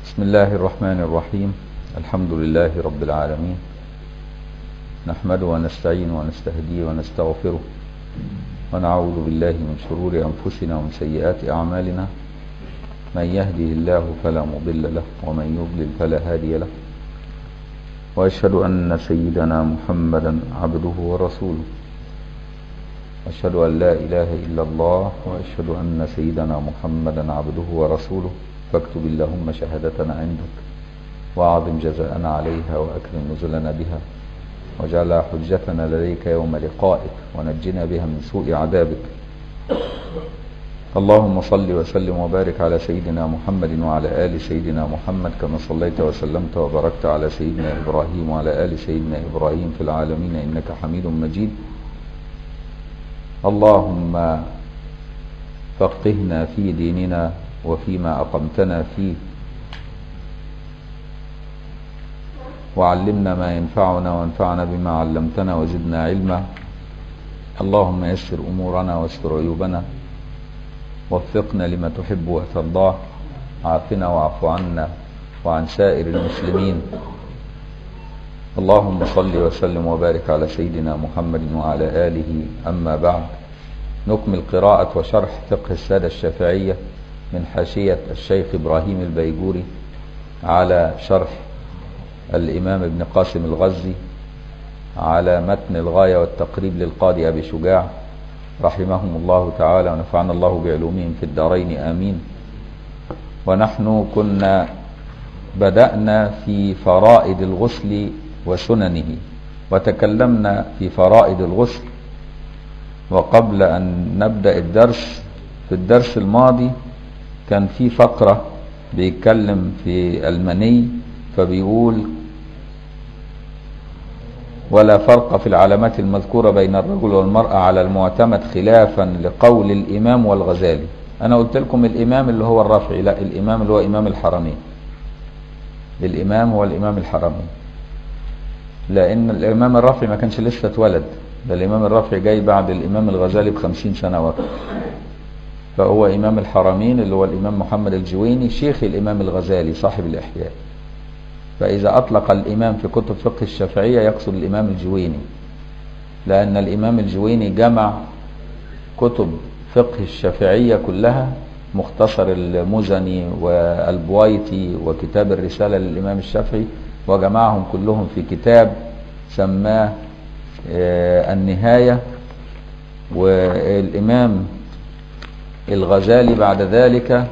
بسم الله الرحمن الرحيم الحمد لله رب العالمين نحمده ونستعين ونستهديه ونستغفره ونعوذ بالله من شرور أنفسنا ومن سيئات أعمالنا من يهده الله فلا مضل له ومن يضلل فلا هادي له وأشهد أن سيدنا محمدا عبده ورسوله أشهد أن لا إله إلا الله وأشهد أن سيدنا محمدا عبده ورسوله فاكتب اللهم شهادتنا عندك وأعظم جزاءنا عليها وأكرم نزلنا بها واجعلها حجتنا لديك يوم لقائك ونجنا بها من سوء عذابك اللهم صل وسلم وبارك على سيدنا محمد وعلى آل سيدنا محمد كما صليت وسلمت وباركت على سيدنا إبراهيم وعلى آل سيدنا إبراهيم في العالمين إنك حميد مجيد اللهم فقهنا في ديننا وفيما أقمتنا فيه وعلمنا ما ينفعنا وانفعنا بما علمتنا وزدنا علما اللهم يسر أمورنا واستر عيوبنا وفقنا لما تحب وترضاه عافنا واعف عنا وعن سائر المسلمين اللهم صل وسلم وبارك على سيدنا محمد وعلى آله أما بعد نكمل قراءة وشرح فقه السادة الشافعية من حاشية الشيخ إبراهيم البيجوري على شرح الإمام ابن قاسم الغزي على متن الغاية والتقريب للقاضي أبي شجاع رحمهم الله تعالى ونفعنا الله بعلومهم في الدارين آمين ونحن كنا بدأنا في فرائض الغسل وسننه وتكلمنا في فرائض الغسل وقبل أن نبدأ الدرس في الدرس الماضي كان في فقرة بيتكلم في المني فبيقول ولا فرق في العلامات المذكورة بين الرجل والمرأة على المعتمد خلافا لقول الإمام والغزالي أنا قلت لكم الإمام اللي هو الرافعي لا الإمام اللي هو إمام الحرمين الإمام هو الإمام الحرمين لأن الإمام الرافعي ما كانش لسه اتولد ده الإمام الرافعي جاي بعد الإمام الغزالي بخمسين سنة وقت فهو إمام الحرمين اللي هو الإمام محمد الجويني شيخ الإمام الغزالي صاحب الإحياء فإذا أطلق الإمام في كتب فقه الشافعية يقصد الإمام الجويني لأن الإمام الجويني جمع كتب فقه الشافعية كلها مختصر المزني والبويتي وكتاب الرسالة للإمام الشافعي وجمعهم كلهم في كتاب سماه النهاية والإمام الغزالي بعد ذلك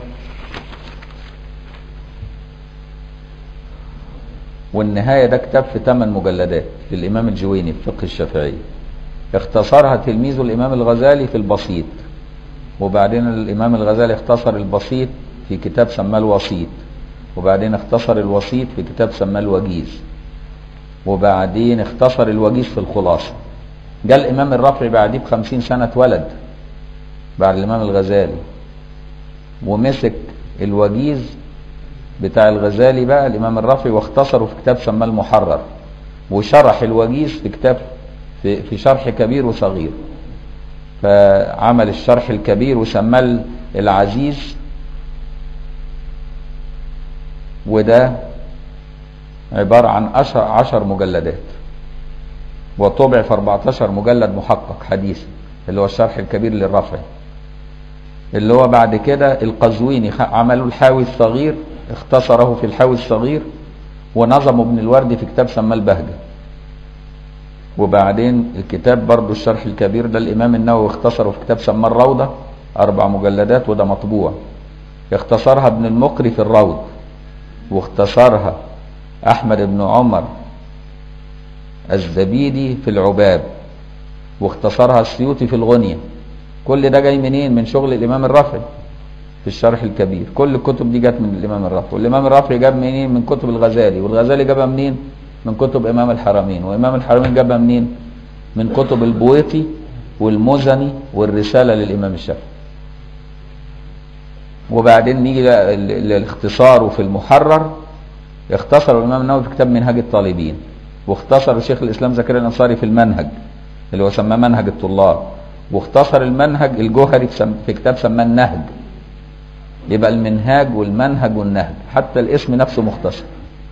والنهاية ده كتاب في ثمان مجلدات للإمام الجويني في فقه الشافعي اختصرها تلميذه الإمام الغزالي في البسيط وبعدين الإمام الغزالي اختصر البسيط في كتاب سماه الوسيط وبعدين اختصر الوسيط في كتاب سماه الوجيز وبعدين اختصر الوجيز في الخلاصة جاء الإمام الرافعي بعديه بخمسين سنة اتولد بعد الإمام الغزالي ومسك الوجيز بتاع الغزالي بقى الإمام الرافعي واختصره في كتاب سماه المحرر وشرح الوجيز في كتاب في, في شرح كبير وصغير فعمل الشرح الكبير وسماه العزيز وده عبارة عن عشر, عشر مجلدات وطبع في 14 مجلد محقق حديث اللي هو الشرح الكبير للرافعي اللي هو بعد كده القزويني عملوا الحاوي الصغير اختصره في الحاوي الصغير ونظمه ابن الوردي في كتاب سماه البهجة وبعدين الكتاب برضو الشرح الكبير ده الإمام النووي اختصره في كتاب سماه الروضة أربع مجلدات وده مطبوع اختصرها ابن المقري في الروض واختصرها أحمد بن عمر الزبيدي في العباب واختصرها السيوطي في الغنية كل ده جاي منين من شغل الإمام الرافعي في الشرح الكبير كل الكتب دي جت من الإمام الرافعي والإمام الرافعي جاب منين من كتب الغزالي والغزالي جابها منين من كتب إمام الحرمين وإمام الحرمين جابها منين من كتب البويطي والمزني والرسالة للإمام الشافعي وبعدين نيجي للاختصار في المحرر اختصر الإمام النووي في كتاب منهج الطالبين واختصر شيخ الإسلام زكريا الأنصاري في المنهج اللي هو سماه منهج الطلاب واختصر المنهج الجوهري في, سم... في كتاب سماه النهج يبقى المنهاج والمنهج والنهج حتى الاسم نفسه مختصر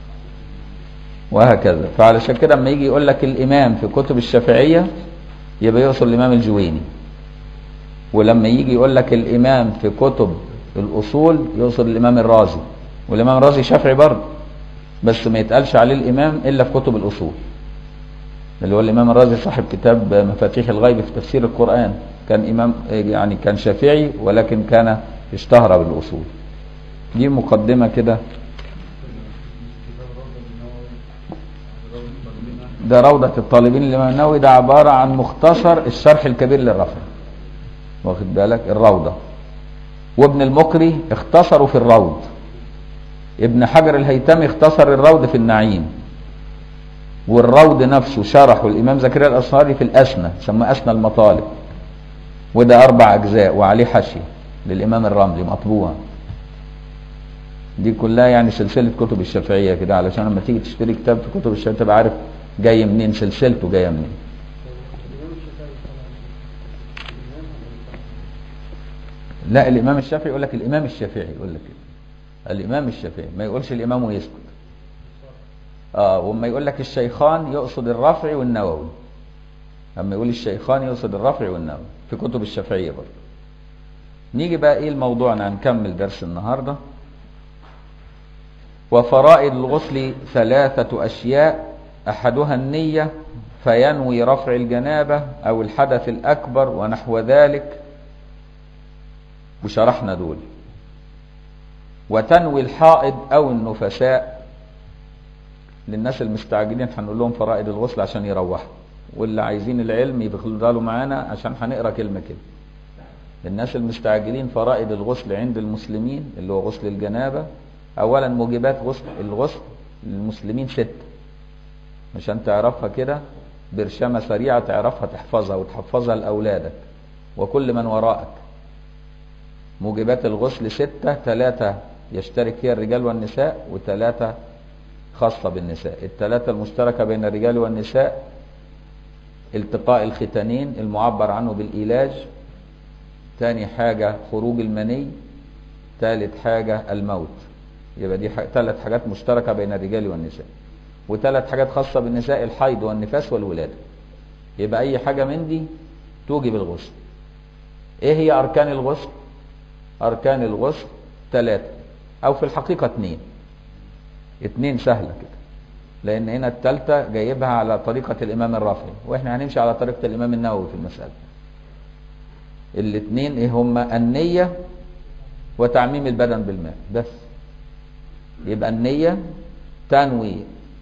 وهكذا فعلشان كده لما يجي يقول لك الامام في كتب الشافعيه يبقى يقصد الامام الجويني ولما يجي يقول لك الامام في كتب الاصول يقصد الامام الرازي والامام الرازي شافعي برضه بس ما يتقالش عليه الامام الا في كتب الاصول اللي هو الامام الرازي صاحب كتاب مفاتيح الغيب في تفسير القران كان امام يعني كان شافعي ولكن كان اشتهر بالاصول دي مقدمه كده ده روضة الطالبين الإمام النووي ده عبارة عن مختصر الشرح الكبير للرفع واخد بالك الروضة وابن المقري اختصروا في الروض ابن حجر الهيتمي اختصر الروض في النعيم والروض نفسه شرحه الإمام زكريا الأصهري في الأسنى سماه أسنى المطالب وده أربع أجزاء وعليه حشي للإمام الرملي مطبوعة دي كلها يعني سلسلة كتب الشافعية كده علشان لما تيجي تشتري كتاب في كتب الشافعية تبقى عارف جاي منين سلسلته جايه منين لا الامام الشافعي يقول لك الامام الشافعي يقول لك كده الامام الشافعي ما يقولش الامام ويسكت اه وما يقول لك الشيخان يقصد الرافعي والنووي اما يقول الشيخان يقصد الرافعي والنووي في كتب الشافعيه برضه نيجي بقى ايه الموضوعنا هنكمل درس النهارده وفرائض الغسل ثلاثه اشياء احدها النيه فينوي رفع الجنابه او الحدث الاكبر ونحو ذلك وشرحنا دول وتنوي الحائض او النفساء للناس المستعجلين هنقول لهم فرائض الغسل عشان يروحوا واللي عايزين العلم يفضلوا معانا عشان هنقرا كلمه كده الناس المستعجلين فرائض الغسل عند المسلمين اللي هو غسل الجنابه اولا موجبات غسل الغسل للمسلمين ست عشان تعرفها كده برشامه سريعه تعرفها تحفظها وتحفظها لاولادك وكل من وراءك موجبات الغسل ستة ثلاثة يشترك فيها الرجال والنساء وثلاثة خاصة بالنساء الثلاثة المشتركة بين الرجال والنساء التقاء الختانين المعبر عنه بالإيلاج ثاني حاجة خروج المني ثالث حاجة الموت يبقى دي ثلاث حاجات مشتركة بين الرجال والنساء وثلاث حاجات خاصة بالنساء الحيض والنفاس والولادة يبقى أي حاجة من دي توجب الغسل إيه هي أركان الغسل؟ أركان الغسل ثلاثة أو في الحقيقة اثنين اثنين سهلة كده لأن هنا الثالثة جايبها على طريقة الإمام الرافعي وإحنا هنمشي على طريقة الإمام النووي في المسألة الاثنين إيه هما النية وتعميم البدن بالماء بس يبقى النية تنوي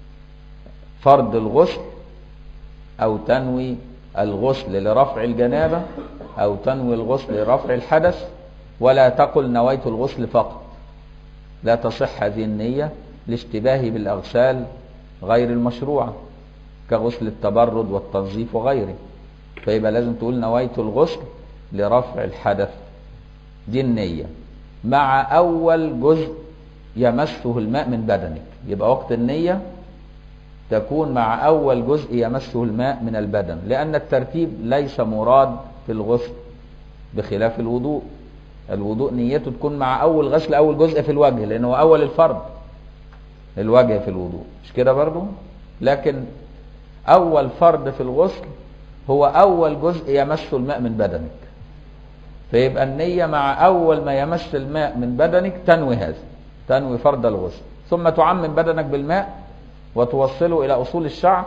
فرض الغسل أو تنوي الغسل لرفع الجنابة أو تنوي الغسل لرفع الحدث ولا تقل نويت الغسل فقط لا تصح هذه النية لاشتباهه بالأغسال غير المشروعة كغسل التبرد والتنظيف وغيره فيبقى لازم تقول نويت الغسل لرفع الحدث دي النية مع أول جزء يمسه الماء من بدنك يبقى وقت النية تكون مع أول جزء يمسه الماء من البدن لأن الترتيب ليس مراد في الغسل بخلاف الوضوء الوضوء نيته تكون مع اول غسل اول جزء في الوجه لانه اول الفرض الوجه في الوضوء مش كده برضو لكن اول فرض في الغسل هو اول جزء يمس الماء من بدنك فيبقى النية مع اول ما يمس الماء من بدنك تنوي هذا تنوي فرض الغسل ثم تعمم بدنك بالماء وتوصله الى اصول الشعر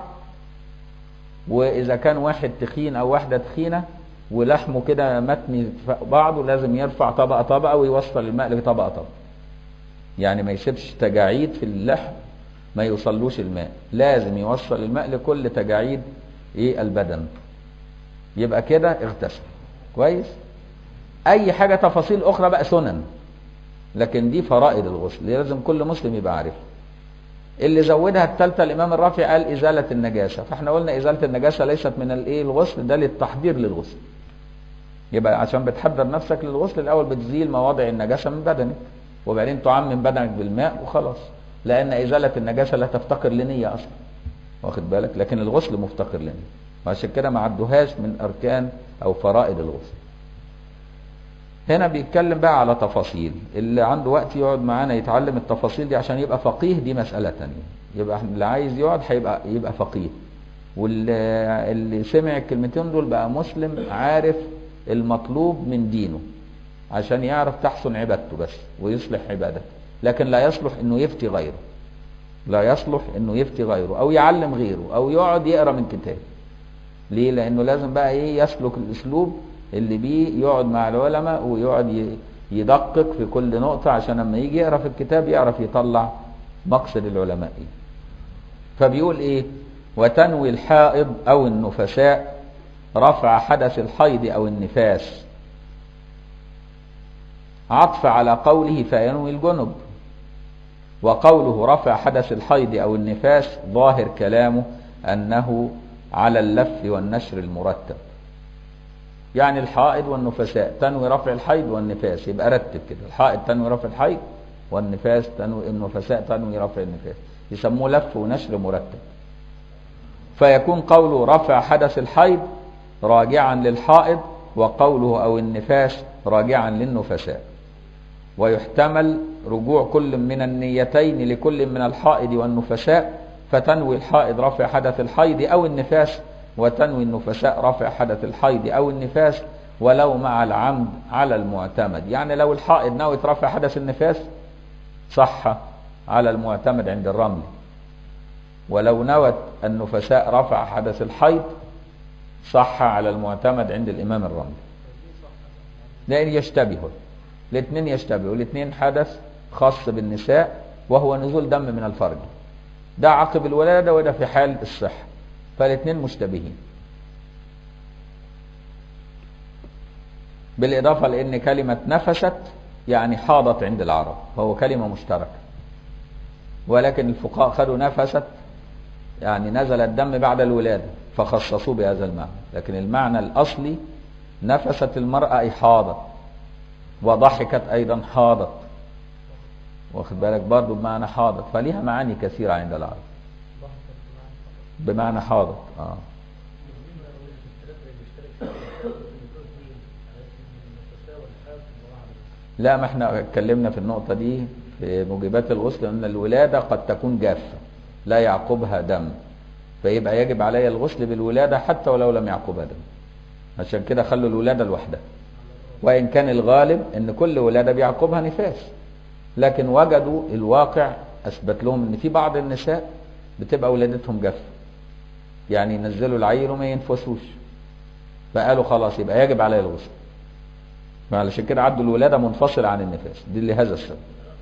واذا كان واحد تخين او واحدة تخينة ولحمه كده متني في بعضه لازم يرفع طبقة طبقة ويوصل الماء لطبقة طبقة يعني ما يسيبش تجاعيد في اللحم ما يوصلوش الماء لازم يوصل الماء لكل تجاعيد ايه البدن يبقى كده اغتسل كويس اي حاجة تفاصيل اخرى بقى سنن لكن دي فرائض الغسل لازم كل مسلم يبقى عارفها اللي زودها الثالثة الإمام الرافعي قال إزالة النجاسة فاحنا قلنا إزالة النجاسة ليست من الإيه الغسل ده للتحضير للغسل يبقى عشان بتحضر نفسك للغسل الأول بتزيل مواضع النجاسة من بدنك وبعدين تعمم بدنك بالماء وخلاص لأن إزالة النجاسة لا تفتقر لنية أصلا واخد بالك لكن الغسل مفتقر لنية وعشان كده ما عدوهاش من أركان أو فرائض الغسل هنا بيتكلم بقى على تفاصيل اللي عنده وقت يقعد معانا يتعلم التفاصيل دي عشان يبقى فقيه دي مسألة تانية يبقى إحنا اللي عايز يقعد هيبقى يبقى فقيه واللي اللي سمع الكلمتين دول بقى مسلم عارف المطلوب من دينه عشان يعرف تحسن عبادته بس ويصلح عبادته لكن لا يصلح انه يفتي غيره لا يصلح انه يفتي غيره او يعلم غيره او يقعد يقرا من كتاب ليه لانه لازم بقى ايه يسلك الاسلوب اللي بيه يقعد مع العلماء ويقعد ي- يدقق في كل نقطة عشان لما يجي يقرا في الكتاب يعرف يطلع مقصد العلماء ايه فبيقول ايه وتنوي الحائض او النفساء رفع حدث الحيض او النفاس عطف على قوله فينوي الجنب وقوله رفع حدث الحيض او النفاس ظاهر كلامه انه على اللف والنشر المرتب يعني الحائض والنفساء تنوي رفع الحيض والنفاس يبقى رتب كده الحائض تنوي رفع الحيض والنفاس تنوي النفساء تنوي رفع النفاس يسموه لف ونشر مرتب فيكون قوله رفع حدث الحيض راجعا للحائض وقوله او النفاس راجعا للنفساء ويحتمل رجوع كل من النيتين لكل من الحائض والنفساء فتنوي الحائض رفع حدث الحيض او النفاس وتنوي النفساء رفع حدث الحيض او النفاس ولو مع العمد على المعتمد يعني لو الحائض نوت رفع حدث النفاس صح على المعتمد عند الرمل ولو نوت النفساء رفع حدث الحيض صح على المعتمد عند الإمام الرملي لأن يشتبهوا الاثنين يشتبهوا الاثنين حدث خاص بالنساء وهو نزول دم من الفرج ده عقب الولادة وده في حال الصحة فالاثنين مشتبهين بالإضافة لأن كلمة نفست يعني حاضت عند العرب فهو كلمة مشتركة ولكن الفقهاء خدوا نفست يعني نزل الدم بعد الولادة فخصصوه بهذا المعنى لكن المعنى الأصلي نفست المرأة أي حاضت وضحكت أيضا حاضت واخد بالك برضو بمعنى حاضت فليها معاني كثيرة عند العرب بمعنى حاضت آه. لا ما احنا اتكلمنا في النقطة دي في موجبات الغسل ان الولادة قد تكون جافة لا يعقبها دم فيبقى يجب علي الغسل بالولادة حتى ولو لم يعقبها دم عشان كده خلوا الولادة لوحدها وإن كان الغالب ان كل ولادة بيعقبها نفاس لكن وجدوا الواقع أثبت لهم ان في بعض النساء بتبقى ولادتهم جافة يعني ينزلوا العيل وما ينفسوش فقالوا خلاص يبقى يجب علي الغسل فعلشان كده عدوا الولادة منفصلة عن النفاس دي لهذا السبب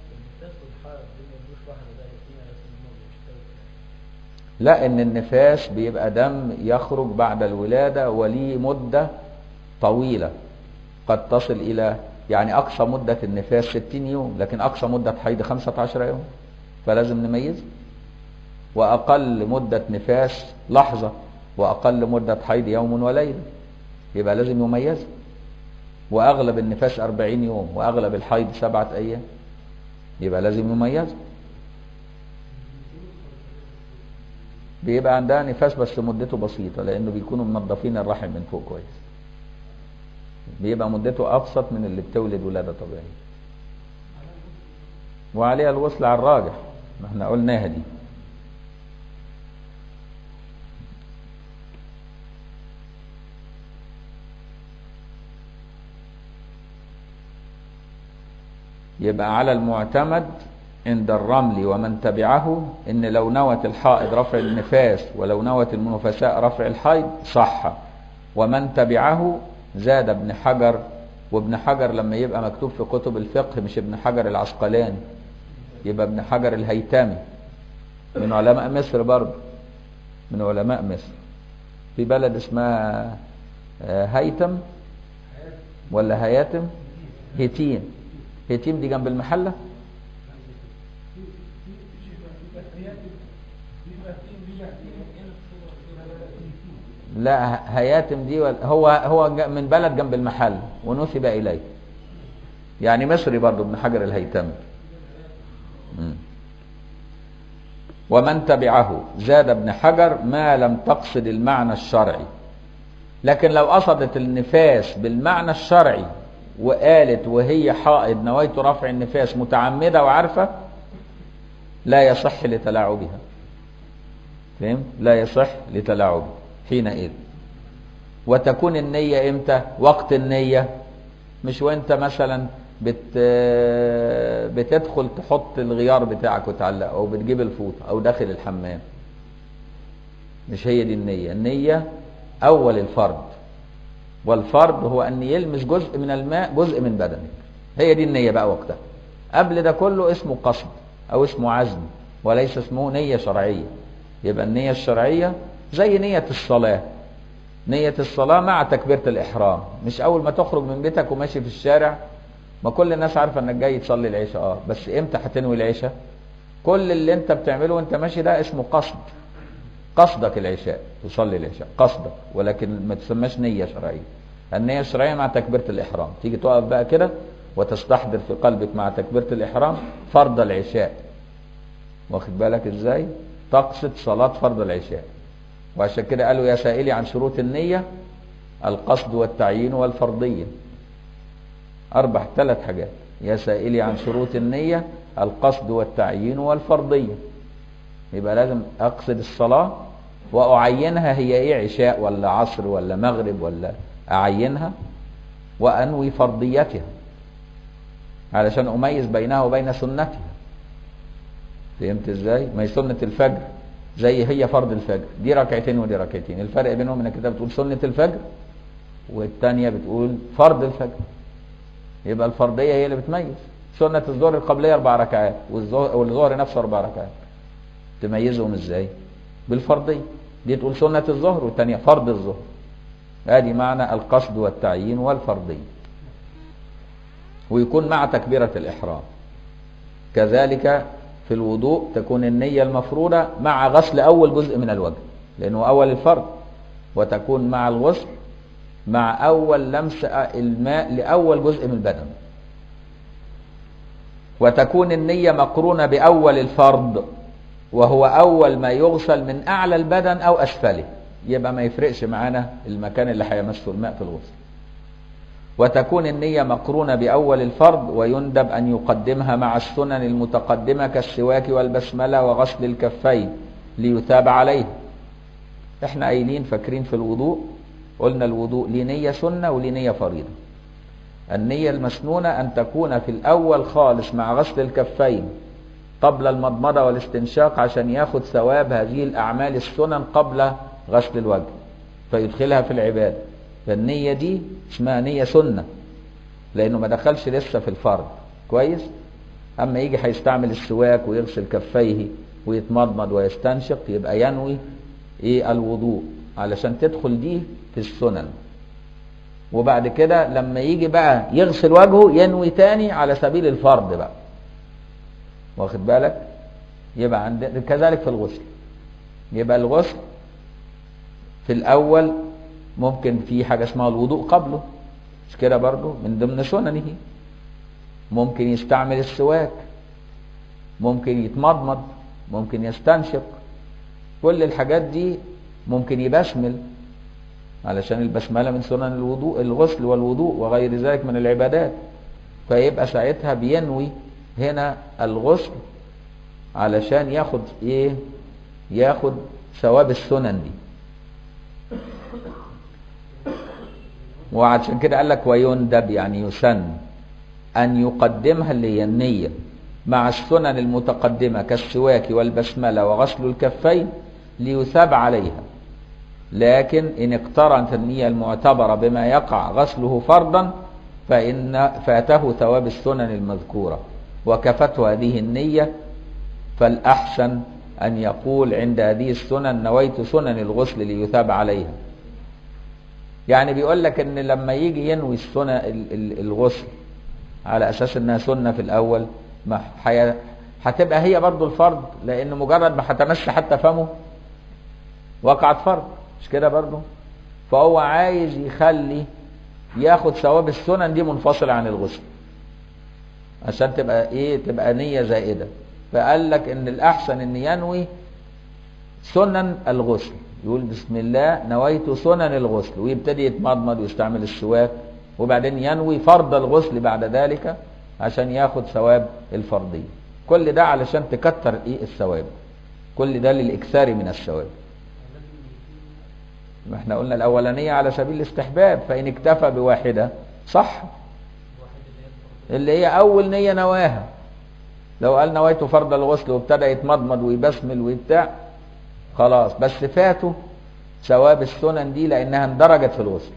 لا ان النفاس بيبقى دم يخرج بعد الولادة وليه مدة طويلة قد تصل الى يعني اقصى مدة النفاس 60 يوم لكن اقصى مدة حيض 15 يوم فلازم نميز واقل مدة نفاس لحظة واقل مدة حيض يوم وليلة يبقى لازم يميز واغلب النفاس 40 يوم واغلب الحيض سبعة ايام يبقى لازم يميز بيبقى عندها نفاس بس مدته بسيطة لأنه بيكونوا منظفين الرحم من فوق كويس بيبقى مدته أبسط من اللي بتولد ولادة طبيعية وعليها الوصل على الراجح ما احنا قلناها دي يبقى على المعتمد عند الرمل ومن تبعه ان لو نوت الحائض رفع النفاس ولو نوت المنفساء رفع الحيض صح ومن تبعه زاد ابن حجر وابن حجر لما يبقى مكتوب في كتب الفقه مش ابن حجر العسقلاني يبقى ابن حجر الهيتمي من علماء مصر برضه من علماء مصر في بلد اسمها هيتم ولا هياتم هيتين هيتيم دي جنب المحله لا هياتم دي هو هو من بلد جنب المحل ونسب اليه يعني مصري برضه ابن حجر الهيتمي ومن تبعه زاد ابن حجر ما لم تقصد المعنى الشرعي لكن لو قصدت النفاس بالمعنى الشرعي وقالت وهي حائض نويت رفع النفاس متعمدة وعارفة لا يصح لتلاعبها فهمت لا يصح لتلاعبها حينئذ وتكون النية امتى وقت النية مش وانت مثلا بت بتدخل تحط الغيار بتاعك وتعلقه او بتجيب الفوطه او داخل الحمام مش هي دي النية النية اول الفرض والفرض هو ان يلمس جزء من الماء جزء من بدنك هي دي النية بقى وقتها قبل ده كله اسمه قصد او اسمه عزم وليس اسمه نية شرعية يبقى النية الشرعية زي نية الصلاة نية الصلاة مع تكبيرة الإحرام مش أول ما تخرج من بيتك وماشي في الشارع ما كل الناس عارفة إنك جاي تصلي العشاء أه بس إمتى هتنوي العشاء؟ كل اللي أنت بتعمله وأنت ماشي ده اسمه قصد قصدك العشاء تصلي العشاء قصدك ولكن ما تسماش نية شرعية النية الشرعية مع تكبيرة الإحرام تيجي تقف بقى كده وتستحضر في قلبك مع تكبيرة الإحرام فرض العشاء واخد بالك إزاي؟ تقصد صلاة فرض العشاء وعشان كده قالوا يا سائلي عن شروط النية القصد والتعيين والفرضية أربع ثلاث حاجات يا سائلي عن شروط النية القصد والتعيين والفرضية يبقى لازم أقصد الصلاة وأعينها هي إيه عشاء ولا عصر ولا مغرب ولا أعينها وأنوي فرضيتها علشان أميز بينها وبين سنتها فهمت إزاي؟ ما هي سنة الفجر زي هي فرض الفجر دي ركعتين ودي ركعتين الفرق بينهم انك انت بتقول سنة الفجر والثانية بتقول فرض الفجر يبقى الفرضية هي اللي بتميز سنة الظهر القبلية أربع ركعات والظهر نفسه أربع ركعات تميزهم ازاي؟ بالفرضية دي تقول سنة الظهر والثانية فرض الظهر ادي معنى القصد والتعيين والفرضية ويكون مع تكبيرة الإحرام كذلك في الوضوء تكون النية المفروضة مع غسل أول جزء من الوجه لأنه أول الفرض وتكون مع الغسل مع أول لمس الماء لأول جزء من البدن وتكون النية مقرونة بأول الفرض وهو أول ما يغسل من أعلى البدن أو أسفله يبقى ما يفرقش معانا المكان اللي هيمسه الماء في الغسل وتكون النية مقرونة بأول الفرض ويندب أن يقدمها مع السنن المتقدمة كالسواك والبسملة وغسل الكفين ليثاب عليه احنا قايلين فاكرين في الوضوء قلنا الوضوء ليه نية سنة وليه نية فريضة النية المسنونة أن تكون في الأول خالص مع غسل الكفين قبل المضمضة والاستنشاق عشان ياخد ثواب هذه الأعمال السنن قبل غسل الوجه فيدخلها في العبادة فالنية دي اسمها نية سنة لأنه ما دخلش لسه في الفرض كويس أما يجي هيستعمل السواك ويغسل كفيه ويتمضمض ويستنشق يبقى ينوي إيه الوضوء علشان تدخل دي في السنن وبعد كده لما يجي بقى يغسل وجهه ينوي تاني على سبيل الفرض بقى واخد بالك يبقى عند كذلك في الغسل يبقى الغسل في الأول ممكن في حاجة اسمها الوضوء قبله مش كده برضه من ضمن سننه ممكن يستعمل السواك ممكن يتمضمض ممكن يستنشق كل الحاجات دي ممكن يبسمل علشان البسملة من سنن الوضوء الغسل والوضوء وغير ذلك من العبادات فيبقى ساعتها بينوي هنا الغسل علشان ياخد ايه ياخد ثواب السنن دي وعشان كده قال لك ويندب يعني يسن أن يقدمها اللي هي النية مع السنن المتقدمة كالسواك والبسملة وغسل الكفين ليثاب عليها لكن إن اقترنت النية المعتبرة بما يقع غسله فرضا فإن فاته ثواب السنن المذكورة وكفته هذه النية فالأحسن أن يقول عند هذه السنن نويت سنن الغسل ليثاب عليها يعني بيقول لك ان لما يجي ينوي السنة الغسل على اساس انها سنة في الاول ما حي... هتبقى هي برضو الفرض لان مجرد ما هتمس حتى فمه وقعت فرض مش كده برضو فهو عايز يخلي ياخد ثواب السنن دي منفصلة عن الغسل عشان تبقى ايه تبقى نية زائدة فقال لك ان الاحسن ان ينوي سنن الغسل يقول بسم الله نويت سنن الغسل ويبتدي يتمضمض ويستعمل السواك وبعدين ينوي فرض الغسل بعد ذلك عشان ياخد ثواب الفرضية كل ده علشان تكتر ايه الثواب كل ده للإكثار من الثواب ما احنا قلنا الأولانية على سبيل الاستحباب فإن اكتفى بواحدة صح اللي هي أول نية نواها لو قال نويت فرض الغسل وابتدى يتمضمض ويبسمل وبتاع خلاص بس فاته ثواب السنن دي لأنها اندرجت في الغسل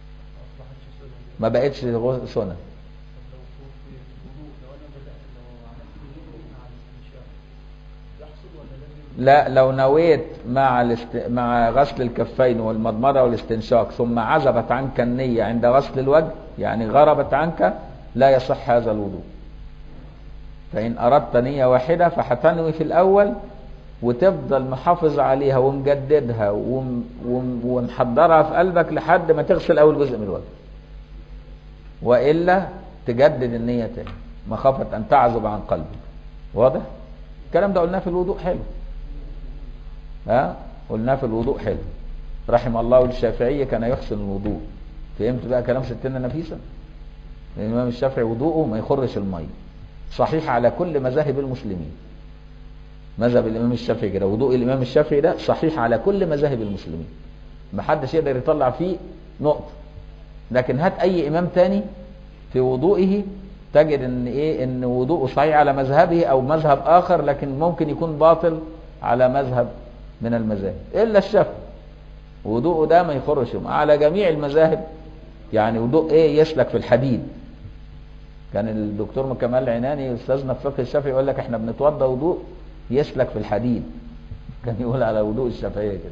ما بقتش سنن لا لو نويت مع الاست... مع غسل الكفين والمضمضه والاستنشاق ثم عزبت عنك النيه عند غسل الوجه يعني غربت عنك لا يصح هذا الوضوء فإن أردت نية واحدة فهتنوي في الأول وتفضل محافظ عليها ومجددها وم... وم... ومحضرها في قلبك لحد ما تغسل أول جزء من الوجه وإلا تجدد النية تاني مخافة أن تعزب عن قلبك واضح؟ الكلام ده قلناه في الوضوء حلو ها قلناه في الوضوء حلو رحم الله الشافعية كان يحسن الوضوء فهمت بقى كلام ستنا نفيسة الإمام الشافعي وضوءه ما يخرش المية صحيح على كل مذاهب المسلمين مذهب الإمام الشافعي كده وضوء الإمام الشافعي ده صحيح على كل مذاهب المسلمين ما حدش يقدر يطلع فيه نقطة لكن هات أي إمام تاني في وضوئه تجد ان ايه ان وضوءه صحيح على مذهبه او مذهب اخر لكن ممكن يكون باطل على مذهب من المذاهب الا الشافعي وضوءه ده ما يخرش على جميع المذاهب يعني وضوء ايه يسلك في الحديد كان الدكتور كمال العناني استاذنا في فقه الشافعي يقول لك احنا بنتوضى وضوء يسلك في الحديد كان يقول على وضوء الشافعيه كده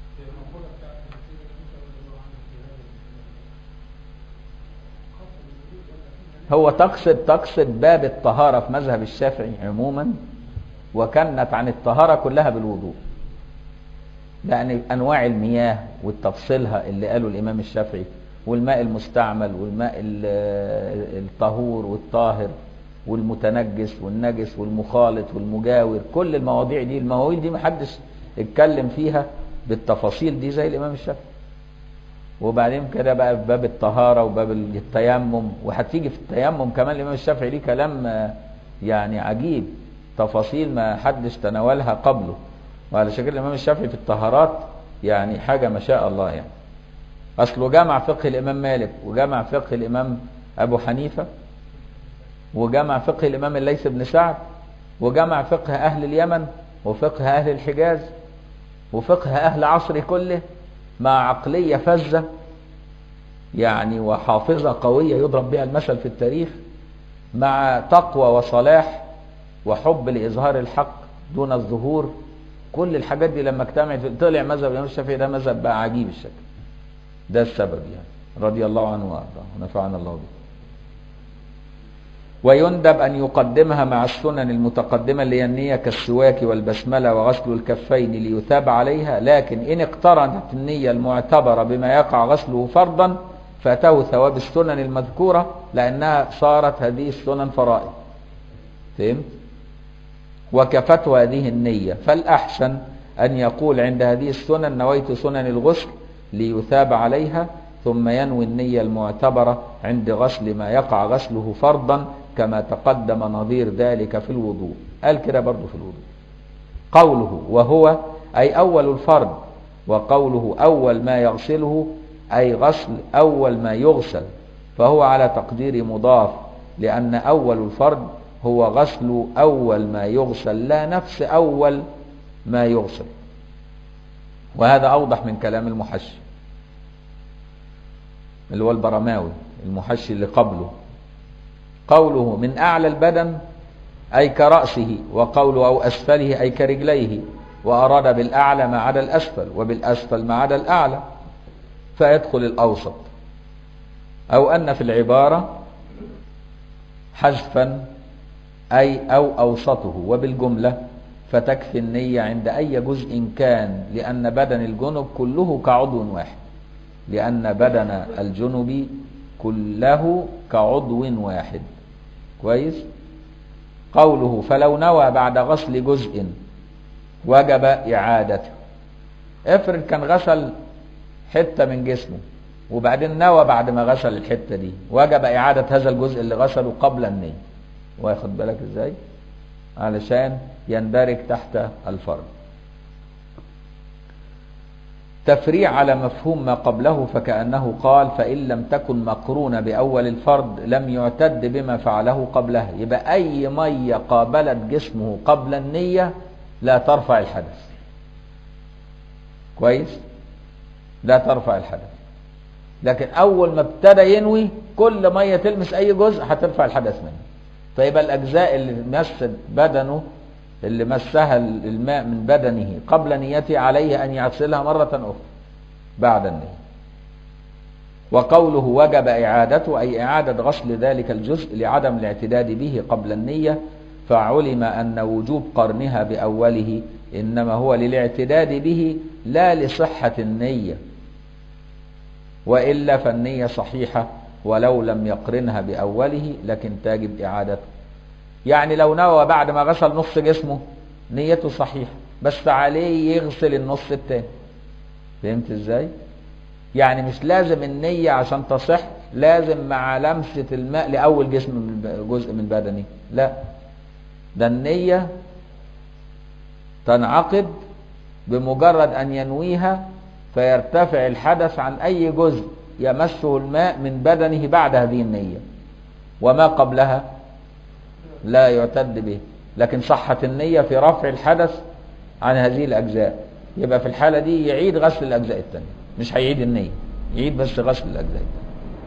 هو تقصد تقصد باب الطهارة في مذهب الشافعي عموما وكانت عن الطهارة كلها بالوضوء يعني أنواع المياه وتفصيلها اللي قاله الإمام الشافعي والماء المستعمل والماء الطهور والطاهر والمتنجس والنجس والمخالط والمجاور كل المواضيع دي المواويل دي محدش اتكلم فيها بالتفاصيل دي زي الإمام الشافعي وبعدين كده بقى في باب الطهارة وباب التيمم وهتيجي في التيمم كمان الإمام الشافعي ليه كلام يعني عجيب تفاصيل ما حدش تناولها قبله وعلى شكل الإمام الشافعي في الطهارات يعني حاجة ما شاء الله يعني أصله جمع فقه الإمام مالك وجمع فقه الإمام أبو حنيفة وجمع فقه الإمام الليث بن سعد وجمع فقه أهل اليمن وفقه أهل الحجاز وفقه أهل عصره كله مع عقلية فزة يعني وحافظة قوية يضرب بها المثل في التاريخ مع تقوى وصلاح وحب لإظهار الحق دون الظهور كل الحاجات دي لما اجتمعت طلع مذهب الإمام الشافعي ده مذهب بقى عجيب الشكل ده السبب يعني رضي الله عنه وارضاه ونفعنا الله به ويندب أن يقدمها مع السنن المتقدمة اللي هي النية كالسواك والبسملة وغسل الكفين ليثاب عليها لكن إن اقترنت النية المعتبرة بما يقع غسله فرضا فاته ثواب السنن المذكورة لأنها صارت هذه السنن فرائض فهمت؟ وكفت هذه النية فالأحسن أن يقول عند هذه السنن نويت سنن الغسل ليثاب عليها ثم ينوي النية المعتبرة عند غسل ما يقع غسله فرضا كما تقدم نظير ذلك في الوضوء قال كده برضه في الوضوء قوله وهو أي أول الفرض وقوله أول ما يغسله أي غسل أول ما يغسل فهو على تقدير مضاف لأن أول الفرض هو غسل أول ما يغسل لا نفس أول ما يغسل وهذا أوضح من كلام المحشي اللي هو البرماوي المحشي اللي قبله قوله من أعلى البدن أي كرأسه وقوله أو أسفله أي كرجليه وأراد بالأعلى ما عدا الأسفل وبالأسفل ما عدا الأعلى فيدخل الأوسط أو أن في العبارة حذفا أي أو أوسطه وبالجملة فتكفي النية عند أي جزء كان لأن بدن الجنب كله كعضو واحد لأن بدن الجنب كله كعضو واحد كويس قوله فلو نوى بعد غسل جزء وجب إعادته افرض كان غسل حتة من جسمه وبعدين نوى بعد ما غسل الحتة دي وجب إعادة هذا الجزء اللي غسله قبل النية واخد بالك ازاي علشان يندرج تحت الفرض تفريع على مفهوم ما قبله فكأنه قال فإن لم تكن مقرونة بأول الفرض لم يعتد بما فعله قبلها يبقى أي مية قابلت جسمه قبل النية لا ترفع الحدث كويس لا ترفع الحدث لكن أول ما ابتدى ينوي كل مية تلمس أي جزء هترفع الحدث منه فيبقى الأجزاء اللي مست بدنه اللي مسها الماء من بدنه قبل نيته عليه أن يغسلها مرة أخرى بعد النية وقوله وجب إعادته أي إعادة غسل ذلك الجزء لعدم الاعتداد به قبل النية فعلم أن وجوب قرنها بأوله إنما هو للاعتداد به لا لصحة النية وإلا فالنية صحيحة ولو لم يقرنها بأوله لكن تجب إعادته يعني لو نوى بعد ما غسل نص جسمه نيته صحيحة بس عليه يغسل النص التاني فهمت ازاي يعني مش لازم النية عشان تصح لازم مع لمسة الماء لأول جسم من جزء من بدني لا ده النية تنعقد بمجرد أن ينويها فيرتفع الحدث عن أي جزء يمسه الماء من بدنه بعد هذه النية وما قبلها لا يعتد به لكن صحة النية في رفع الحدث عن هذه الأجزاء يبقى في الحالة دي يعيد غسل الأجزاء التانية مش هيعيد النية يعيد بس غسل الأجزاء التانية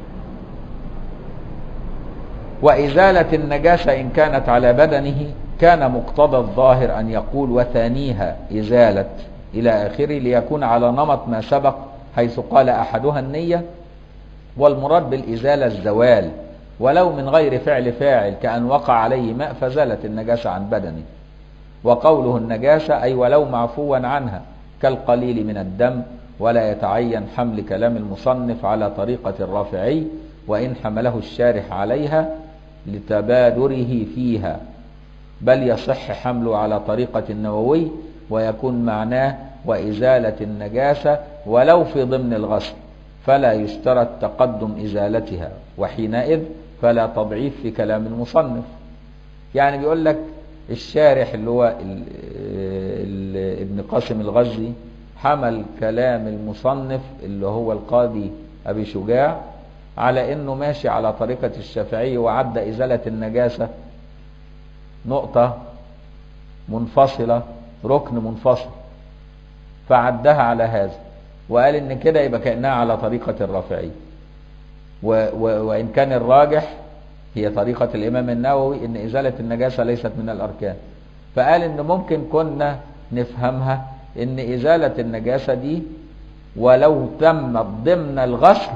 وإزالة النجاسة إن كانت على بدنه كان مقتضى الظاهر أن يقول وثانيها إزالة إلى آخره ليكون على نمط ما سبق حيث قال أحدها النية والمراد بالإزالة الزوال ولو من غير فعل فاعل كأن وقع عليه ماء فزالت النجاسة عن بدنه وقوله النجاسة أي ولو معفوا عنها كالقليل من الدم ولا يتعين حمل كلام المصنف على طريقة الرافعي وإن حمله الشارح عليها لتبادره فيها بل يصح حمله على طريقة النووي ويكون معناه وإزالة النجاسة ولو في ضمن الغسل فلا يشترط تقدم إزالتها وحينئذ فلا تضعيف في كلام المصنف يعني بيقول لك الشارح اللي هو ال ال ابن قاسم الغزي حمل كلام المصنف اللي هو القاضي أبي شجاع على انه ماشي على طريقة الشافعي وعد ازالة النجاسة نقطة منفصلة ركن منفصل فعدها على هذا وقال ان كده يبقى كأنها على طريقة الرافعي و و وان كان الراجح هي طريقة الامام النووي ان ازالة النجاسة ليست من الاركان فقال ان ممكن كنا نفهمها ان ازالة النجاسة دي ولو تمت ضمن الغسل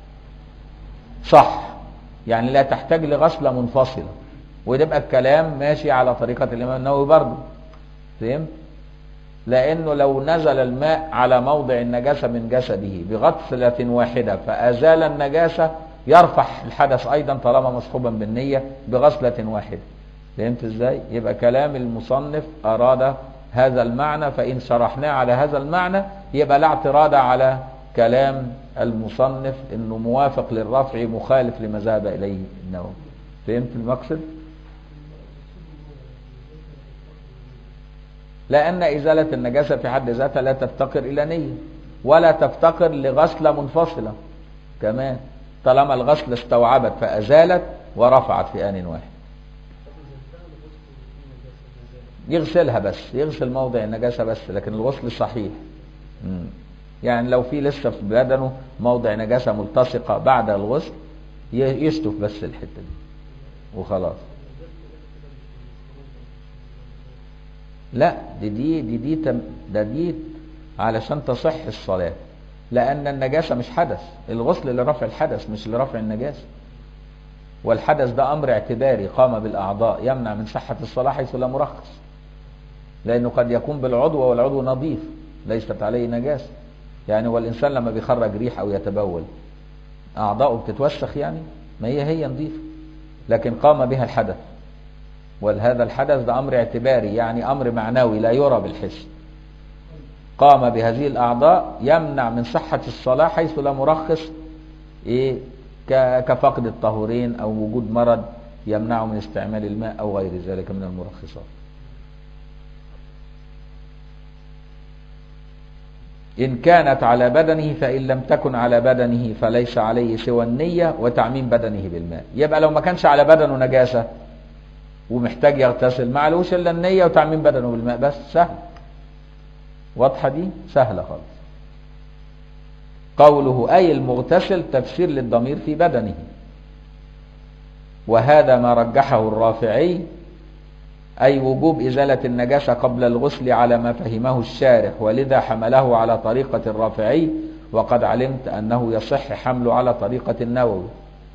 صح يعني لا تحتاج لغسلة منفصلة ويبقى الكلام ماشي على طريقة الإمام النووي برضه فهمت؟ لأنه لو نزل الماء على موضع النجاسة من جسده بغسلة واحدة فأزال النجاسة يرفع الحدث أيضا طالما مصحوبا بالنية بغسلة واحدة فهمت ازاي؟ يبقى كلام المصنف أراد هذا المعنى فإن شرحناه على هذا المعنى يبقى لا اعتراض على كلام المصنف انه موافق للرفع مخالف لما ذهب اليه النووي فهمت المقصد لان ازاله النجاسه في حد ذاتها لا تفتقر الى نيه ولا تفتقر لغسله منفصله كمان طالما الغسل استوعبت فازالت ورفعت في ان واحد يغسلها بس يغسل موضع النجاسه بس لكن الغسل صحيح مم. يعني لو في لسه في بدنه موضع نجاسة ملتصقة بعد الغسل يشطف بس الحتة دي وخلاص لا دي دي دي دي تم ده دي علشان تصح الصلاة لأن النجاسة مش حدث الغسل لرفع الحدث مش لرفع النجاسة والحدث ده أمر اعتباري قام بالأعضاء يمنع من صحة الصلاة حيث لا مرخص لأنه قد يكون بالعضو والعضو نظيف ليست عليه نجاسة يعني هو الإنسان لما بيخرج ريح أو يتبول أعضاؤه بتتوسخ يعني ما هي هي نظيفة لكن قام بها الحدث وهذا الحدث ده أمر اعتباري يعني أمر معنوي لا يرى بالحس قام بهذه الأعضاء يمنع من صحة الصلاة حيث لا مرخص ايه ك- كفقد الطهورين او وجود مرض يمنعه من استعمال الماء او غير ذلك من المرخصات إن كانت على بدنه فإن لم تكن على بدنه فليس عليه سوى النية وتعميم بدنه بالماء يبقى لو ما كانش على بدنه نجاسة ومحتاج يغتسل ما عليهوش إلا النية وتعميم بدنه بالماء بس سهل واضحة دي سهلة خالص قوله أي المغتسل تفسير للضمير في بدنه وهذا ما رجحه الرافعي أي وجوب إزالة النجاسة قبل الغسل على ما فهمه الشارح ولذا حمله على طريقة الرافعي وقد علمت أنه يصح حمله على طريقة النووي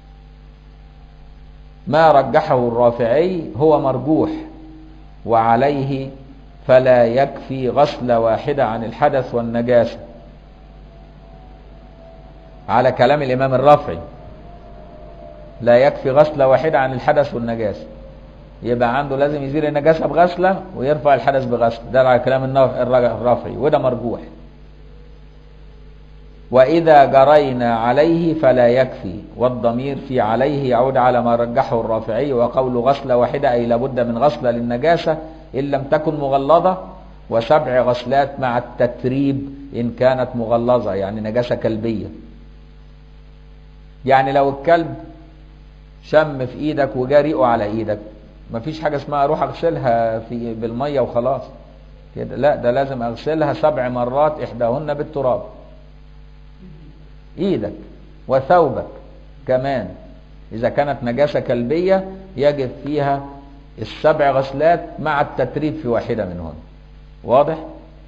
ما رجحه الرافعي هو مرجوح وعليه فلا يكفي غسل واحدة عن الحدث والنجاسة على كلام الإمام الرافعي لا يكفي غسل واحدة عن الحدث والنجاسة يبقى عنده لازم يزيل النجاسة بغسلة ويرفع الحدث بغسل ده على كلام النف- الرج- الرافعي وده مرجوح وإذا جرينا عليه فلا يكفي والضمير في عليه يعود على ما رجحه الرافعي وقول غسلة واحدة أي لابد من غسلة للنجاسة إن لم تكن مغلظة وسبع غسلات مع التتريب إن كانت مغلظة يعني نجاسة كلبية يعني لو الكلب شم في ايدك وجا على ايدك مفيش حاجه اسمها اروح اغسلها في بالميه وخلاص كده لا ده لازم اغسلها سبع مرات احداهن بالتراب ايدك وثوبك كمان اذا كانت نجاسه كلبيه يجب فيها السبع غسلات مع التتريب في واحده منهن واضح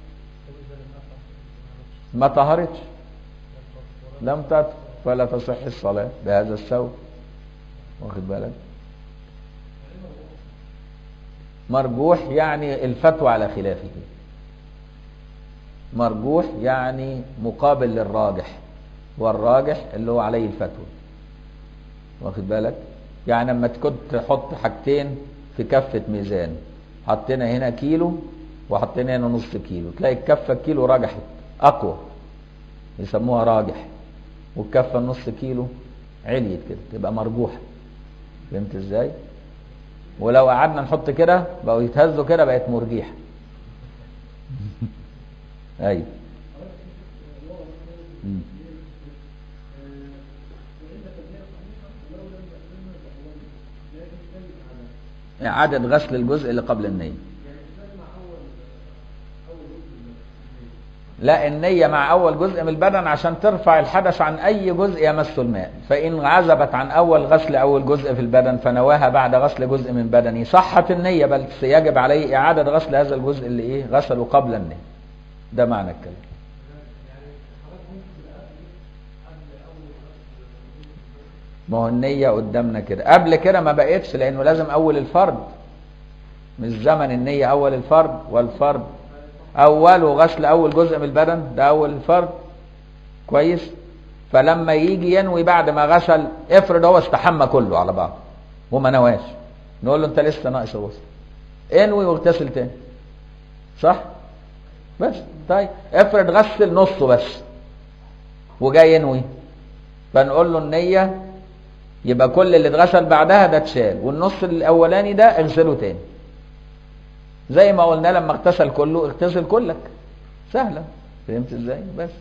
ما طهرتش لم تطهر فلا تصح الصلاه بهذا الثوب واخد بالك مرجوح يعني الفتوى على خلافه مرجوح يعني مقابل للراجح والراجح اللي هو عليه الفتوى واخد بالك يعني لما كنت تحط حاجتين في كفة ميزان حطينا هنا كيلو وحطينا هنا نص كيلو تلاقي الكفة الكيلو رجحت أقوى يسموها راجح والكفة النص كيلو عليت كده تبقى مرجوحة فهمت ازاي ولو قعدنا نحط كده بقوا يتهزوا كده بقت مرجيحة ايوه مم. إعادة غسل الجزء اللي قبل النية لا النية مع أول جزء من البدن عشان ترفع الحدث عن أي جزء يمس الماء فإن عزبت عن أول غسل أول جزء في البدن فنواها بعد غسل جزء من بدنه صحت النية بل يجب عليه إعادة غسل هذا الجزء اللي إيه غسله قبل النية ده معنى الكلام ما هو النية قدامنا كده قبل كده ما بقتش لأنه لازم أول الفرد مش زمن النية أول الفرد والفرد أوله غسل أول جزء من البدن ده أول الفرد كويس فلما يجي ينوي بعد ما غسل افرض هو استحمى كله على بعض وما نواش نقول له أنت لسه ناقص الغسل انوي واغتسل تاني صح بس طيب افرض غسل نصه بس وجاي ينوي فنقول له النية يبقى كل اللي اتغسل بعدها ده اتشال والنص الاولاني ده اغسله تاني زي ما قلنا لما اغتسل كله اغتسل كلك سهلة فهمت ازاي بس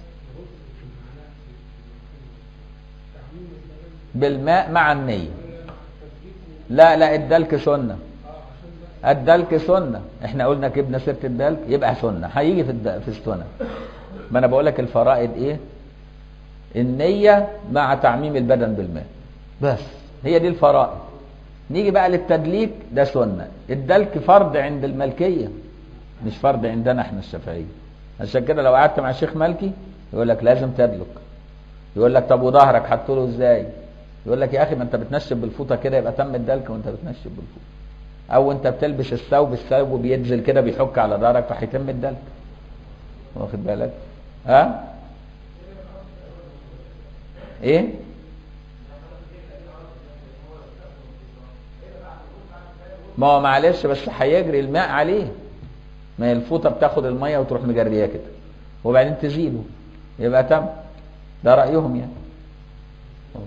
بالماء مع النية لا لا الدلك سنة الدلك سنة احنا قلنا جبنا سيرة الدلك يبقى سنة هيجي في الد... في السنة ما انا بقول لك الفرائض ايه النية مع تعميم البدن بالماء بس هي دي الفرائض نيجي بقى للتدليك ده سنة الدلك فرض عند الملكية مش فرض عندنا احنا الشافعية عشان كده لو قعدت مع شيخ مالكي يقول لك لازم تدلك يقول لك طب وظهرك حطوا له ازاي يقول لك يا اخي ما انت بتنشف بالفوطه كده يبقى تم الدلك وانت بتنشف بالفوطه او انت بتلبس الثوب الثوب وبينزل كده بيحك على ظهرك فهيتم الدلك واخد بالك ها ايه ما هو معلش بس هيجري الماء عليه ما هي الفوطه بتاخد الميه وتروح مجرياه كده وبعدين تزيله يبقى تم ده رايهم يعني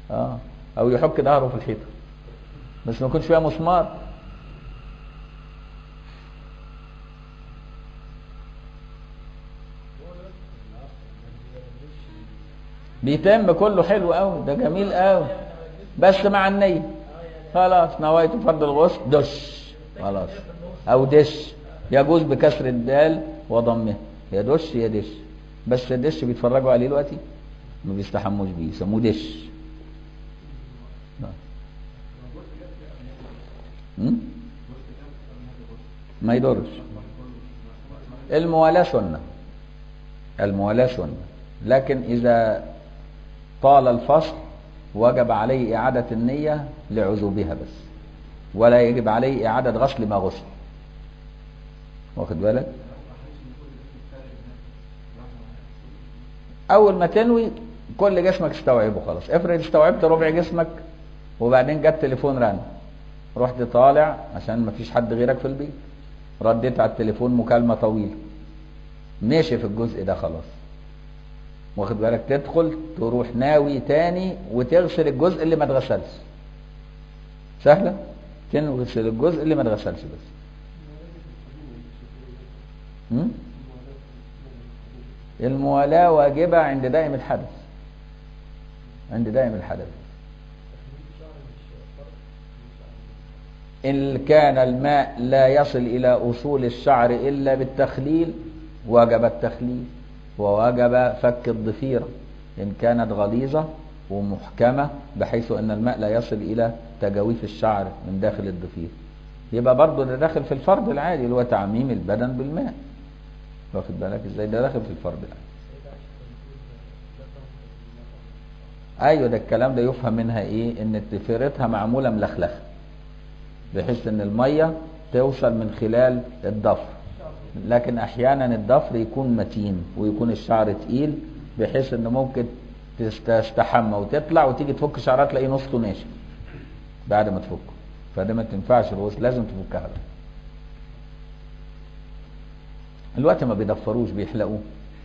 اه او يحك ظهره في الحيطه بس ما يكونش فيها مسمار بيتم كله حلو قوي ده جميل قوي بس مع النية خلاص نويت فرض الغسل دش خلاص او دش يجوز بكسر الدال وضمها يا دش يا دش بس الدش بيتفرجوا عليه دلوقتي ما بيستحموش بيه يسموه دش م? ما يضرش الموالاة سنة الموالاة سنة لكن إذا طال الفصل وجب عليه إعادة النية لعذوبها بس ولا يجب عليه إعادة غسل ما غسل واخد بالك أول ما تنوي كل جسمك استوعبه خلاص افرض استوعبت ربع جسمك وبعدين جت تليفون رن رحت طالع عشان ما فيش حد غيرك في البيت رديت على التليفون مكالمة طويلة ماشي في الجزء ده خلاص واخد بالك تدخل تروح ناوي تاني وتغسل الجزء اللي ما اتغسلش سهلة تغسل الجزء اللي ما اتغسلش بس م? الموالاة واجبة عند دائم الحدث عند دائم الحدث إن كان الماء لا يصل إلى أصول الشعر إلا بالتخليل وجب التخليل ووجب فك الضفيرة إن كانت غليظة ومحكمة بحيث أن الماء لا يصل إلى تجاويف الشعر من داخل الضفيرة يبقى برضه ده داخل في الفرض العادي اللي هو تعميم البدن بالماء واخد بالك ازاي ده داخل في الفرض العادي ايوه ده الكلام ده يفهم منها ايه ان ضفيرتها معموله ملخلخه بحيث ان الميه توصل من خلال الضفر لكن احيانا الضفر يكون متين ويكون الشعر تقيل بحيث ان ممكن تستحمى وتطلع وتيجي تفك شعرها تلاقيه نصه ناشف بعد ما تفكه فده ما تنفعش الغسل لازم تفكها بقى الوقت ما بيضفروش بيحلقوه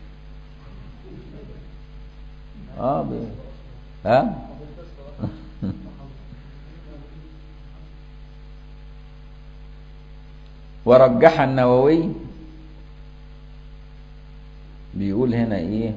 اه بي... ها ورجح النووي بيقول هنا ايه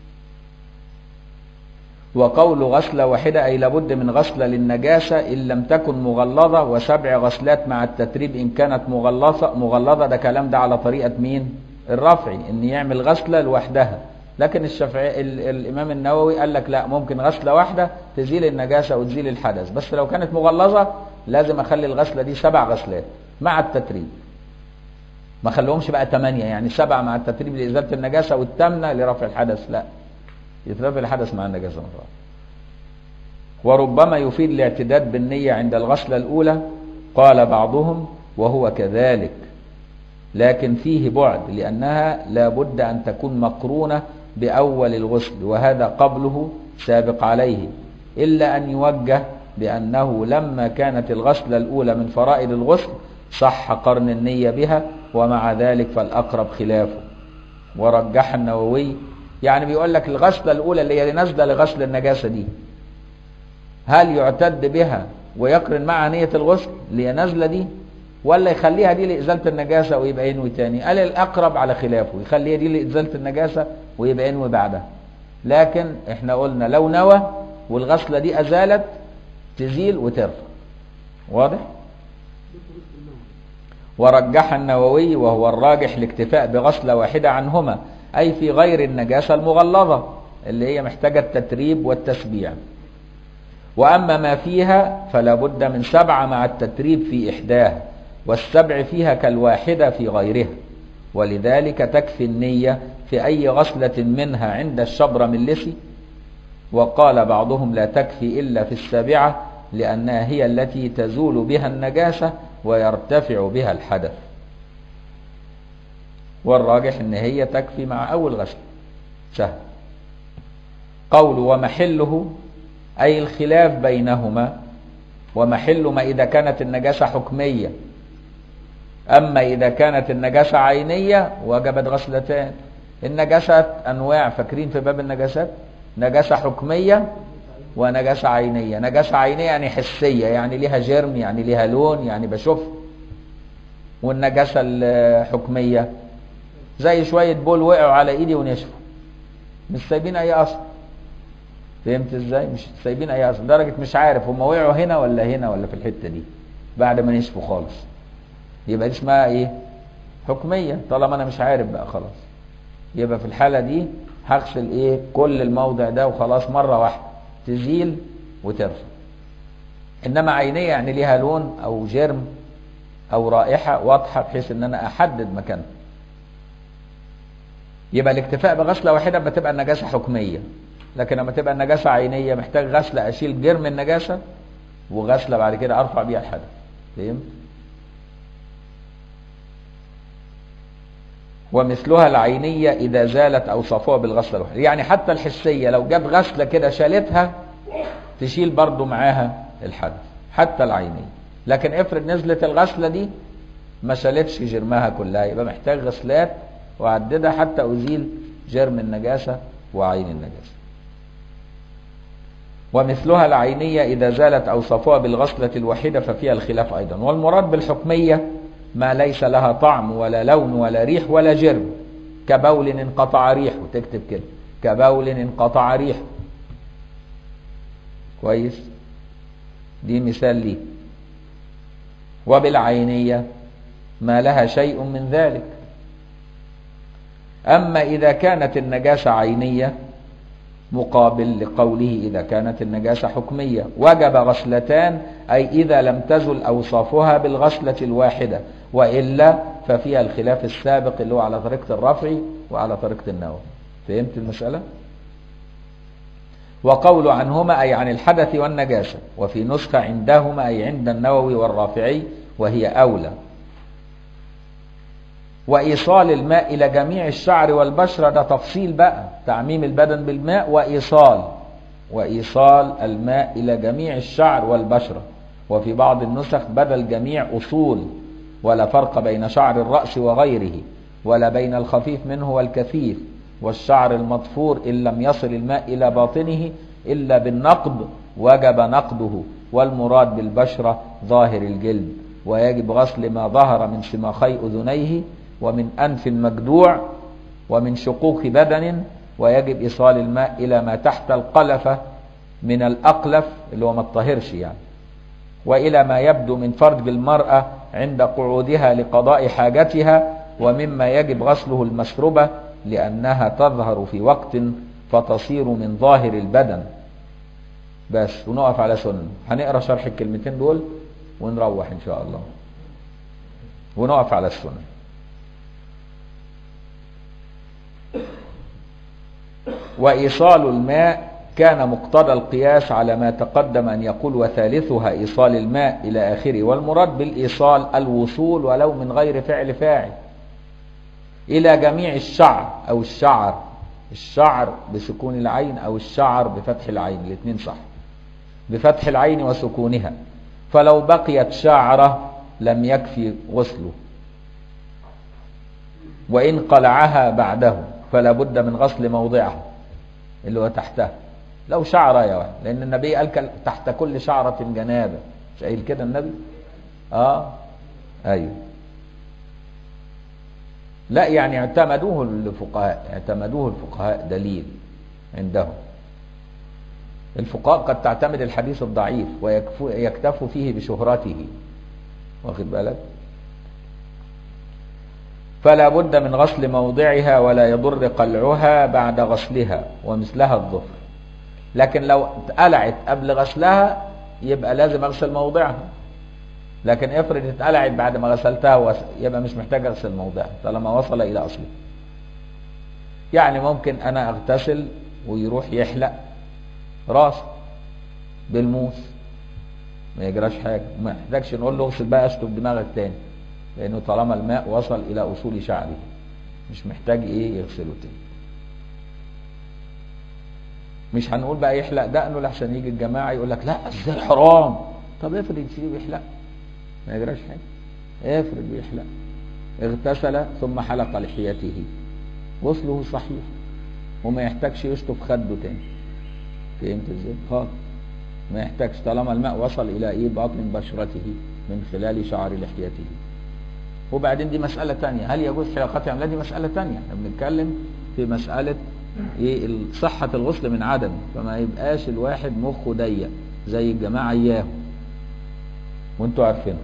وقول غسلة واحدة أي لابد من غسلة للنجاسة إن لم تكن مغلظة وسبع غسلات مع التتريب إن كانت مغلظة مغلظة ده كلام ده على طريقة مين؟ الرفعي إن يعمل غسلة لوحدها لكن الشافعي الإمام النووي قال لك لا ممكن غسلة واحدة تزيل النجاسة وتزيل الحدث بس لو كانت مغلظة لازم أخلي الغسلة دي سبع غسلات مع التتريب ما خليهمش بقى ثمانية يعني سبعة مع التتريب لإزالة النجاسة والثامنة لرفع الحدث لا يترفع الحدث مع النجاسة مرة وربما يفيد الاعتداد بالنية عند الغسلة الأولى قال بعضهم وهو كذلك لكن فيه بعد لأنها لا بد أن تكون مقرونة بأول الغسل وهذا قبله سابق عليه إلا أن يوجه بأنه لما كانت الغسلة الأولى من فرائض الغسل صح قرن النية بها ومع ذلك فالأقرب خلافه ورجح النووي يعني بيقول لك الغسلة الأولى اللي هي نازلة لغسل النجاسة دي هل يعتد بها ويقرن معها نية الغسل اللي هي نازلة دي ولا يخليها دي لإزالة النجاسة ويبقى ينوي تاني قال الأقرب على خلافه يخليها دي لإزالة النجاسة ويبقى ينوي بعدها لكن احنا قلنا لو نوى والغسلة دي أزالت تزيل وترفع واضح ورجح النووي وهو الراجح الاكتفاء بغسلة واحدة عنهما أي في غير النجاسة المغلظة اللي هي محتاجة التتريب والتسبيع وأما ما فيها فلا بد من سبعة مع التتريب في إحداها والسبع فيها كالواحدة في غيرها ولذلك تكفي النية في أي غسلة منها عند الشبر من لسي وقال بعضهم لا تكفي إلا في السابعة لأنها هي التي تزول بها النجاسة ويرتفع بها الحدث والراجح ان هي تكفي مع اول غسل سهل قول ومحله اي الخلاف بينهما ومحل ما اذا كانت النجاسة حكمية اما اذا كانت النجاسة عينية وجبت غسلتان النجاسة انواع فاكرين في باب النجاسات نجاسة حكمية ونجاسة عينية نجاسة عينية يعني حسية يعني ليها جرم يعني ليها لون يعني بشوف والنجاسة الحكمية زي شوية بول وقعوا على ايدي ونشفوا مش سايبين اي اثر فهمت ازاي مش سايبين اي اثر لدرجة مش عارف هم وقعوا هنا ولا هنا ولا في الحتة دي بعد ما نشفوا خالص يبقى دي اسمها ايه حكمية طالما انا مش عارف بقى خلاص يبقى في الحالة دي هغسل ايه كل الموضع ده وخلاص مرة واحدة تزيل وترفع انما عينية يعني ليها لون او جرم او رائحة واضحة بحيث ان انا احدد مكانها يبقى الاكتفاء بغسلة واحدة لما تبقى النجاسة حكمية لكن لما تبقى النجاسة عينية محتاج غسلة اشيل جرم النجاسة وغسلة بعد كده ارفع بيها الحدث فهمت ومثلها العينية إذا زالت أوصافها بالغسلة الواحدة يعني حتى الحسية لو جت غسلة كده شالتها تشيل برضو معاها الحدث حتى العينية لكن افرض نزلت الغسلة دي ما شالتش جرمها كلها يبقى محتاج غسلات وعددها حتى أزيل جرم النجاسة وعين النجاسة ومثلها العينية إذا زالت أوصافها بالغسلة الواحدة ففيها الخلاف أيضا والمراد بالحكمية ما ليس لها طعم ولا لون ولا ريح ولا جرم كبول انقطع ريحه تكتب كده كبول انقطع ريحه كويس دي مثال ليه وبالعينية ما لها شيء من ذلك أما إذا كانت النجاسة عينية مقابل لقوله إذا كانت النجاسة حكمية وجب غسلتان أي إذا لم تزل أوصافها بالغسلة الواحدة وإلا ففيها الخلاف السابق اللي هو على طريقة الرفع وعلى طريقة النوم فهمت المسألة؟ وقول عنهما أي عن الحدث والنجاسة وفي نسخة عندهما أي عند النووي والرافعي وهي أولى وإيصال الماء إلى جميع الشعر والبشرة ده تفصيل بقى تعميم البدن بالماء وإيصال وإيصال الماء إلى جميع الشعر والبشرة وفي بعض النسخ بدل جميع أصول ولا فرق بين شعر الرأس وغيره ولا بين الخفيف منه والكثيف والشعر المضفور إن لم يصل الماء إلى باطنه إلا بالنقض وجب نقضه والمراد بالبشرة ظاهر الجلد ويجب غسل ما ظهر من شماخي أذنيه ومن أنف مجدوع ومن شقوق بدن ويجب إيصال الماء إلى ما تحت القلفة من الأقلف اللي هو ما الطهرش يعني وإلى ما يبدو من فرج المرأة عند قعودها لقضاء حاجتها ومما يجب غسله المشربة لأنها تظهر في وقت فتصير من ظاهر البدن بس ونقف على سنة هنقرأ شرح الكلمتين دول ونروح إن شاء الله ونقف على السنة وإيصال الماء كان مقتضى القياس على ما تقدم أن يقول وثالثها إيصال الماء إلى آخره والمراد بالإيصال الوصول ولو من غير فعل فاعل إلى جميع الشعر أو الشعر الشعر بسكون العين أو الشعر بفتح العين الاثنين صح بفتح العين وسكونها فلو بقيت شعرة لم يكفي غسله وإن قلعها بعده فلا بد من غسل موضعها اللي هو تحتها لو شعرة يا واحد لأن النبي قال تحت كل شعرة جنابة مش قايل كده النبي اه ايوه لا يعني اعتمدوه الفقهاء اعتمدوه الفقهاء دليل عندهم الفقهاء قد تعتمد الحديث الضعيف ويكتفوا فيه بشهرته واخد بالك فلا بد من غسل موضعها ولا يضر قلعها بعد غسلها ومثلها الظهر لكن لو اتقلعت قبل غسلها يبقى لازم اغسل موضعها لكن افرض اتقلعت بعد ما غسلتها يبقى مش محتاج اغسل موضعها طالما وصل الى اصله يعني ممكن انا اغتسل ويروح يحلق راسه بالموس ما يجراش حاجه ما يحتاجش نقول له اغسل بقى اشطب دماغك تاني لانه طالما الماء وصل الى اصول شعره مش محتاج ايه يغسله تاني مش هنقول بقى يحلق دقنه لحسن يجي الجماعه يقول لك لا ازاي حرام طب افرض يسيبه يحلق ما يجراش حاجه افرض بيحلق اغتسل ثم حلق لحيته غسله صحيح وما يحتاجش يشطف خده تاني فهمت ازاي خالص ما يحتاجش طالما الماء وصل الى ايه باطن بشرته من خلال شعر لحيته وبعدين دي مسألة تانية هل يجوز حلاقتها أم لا دي مسألة تانية احنا بنتكلم في مسألة ايه صحة الغسل من عدم فما يبقاش الواحد مخه ضيق زي الجماعة اياه وانتوا عارفينه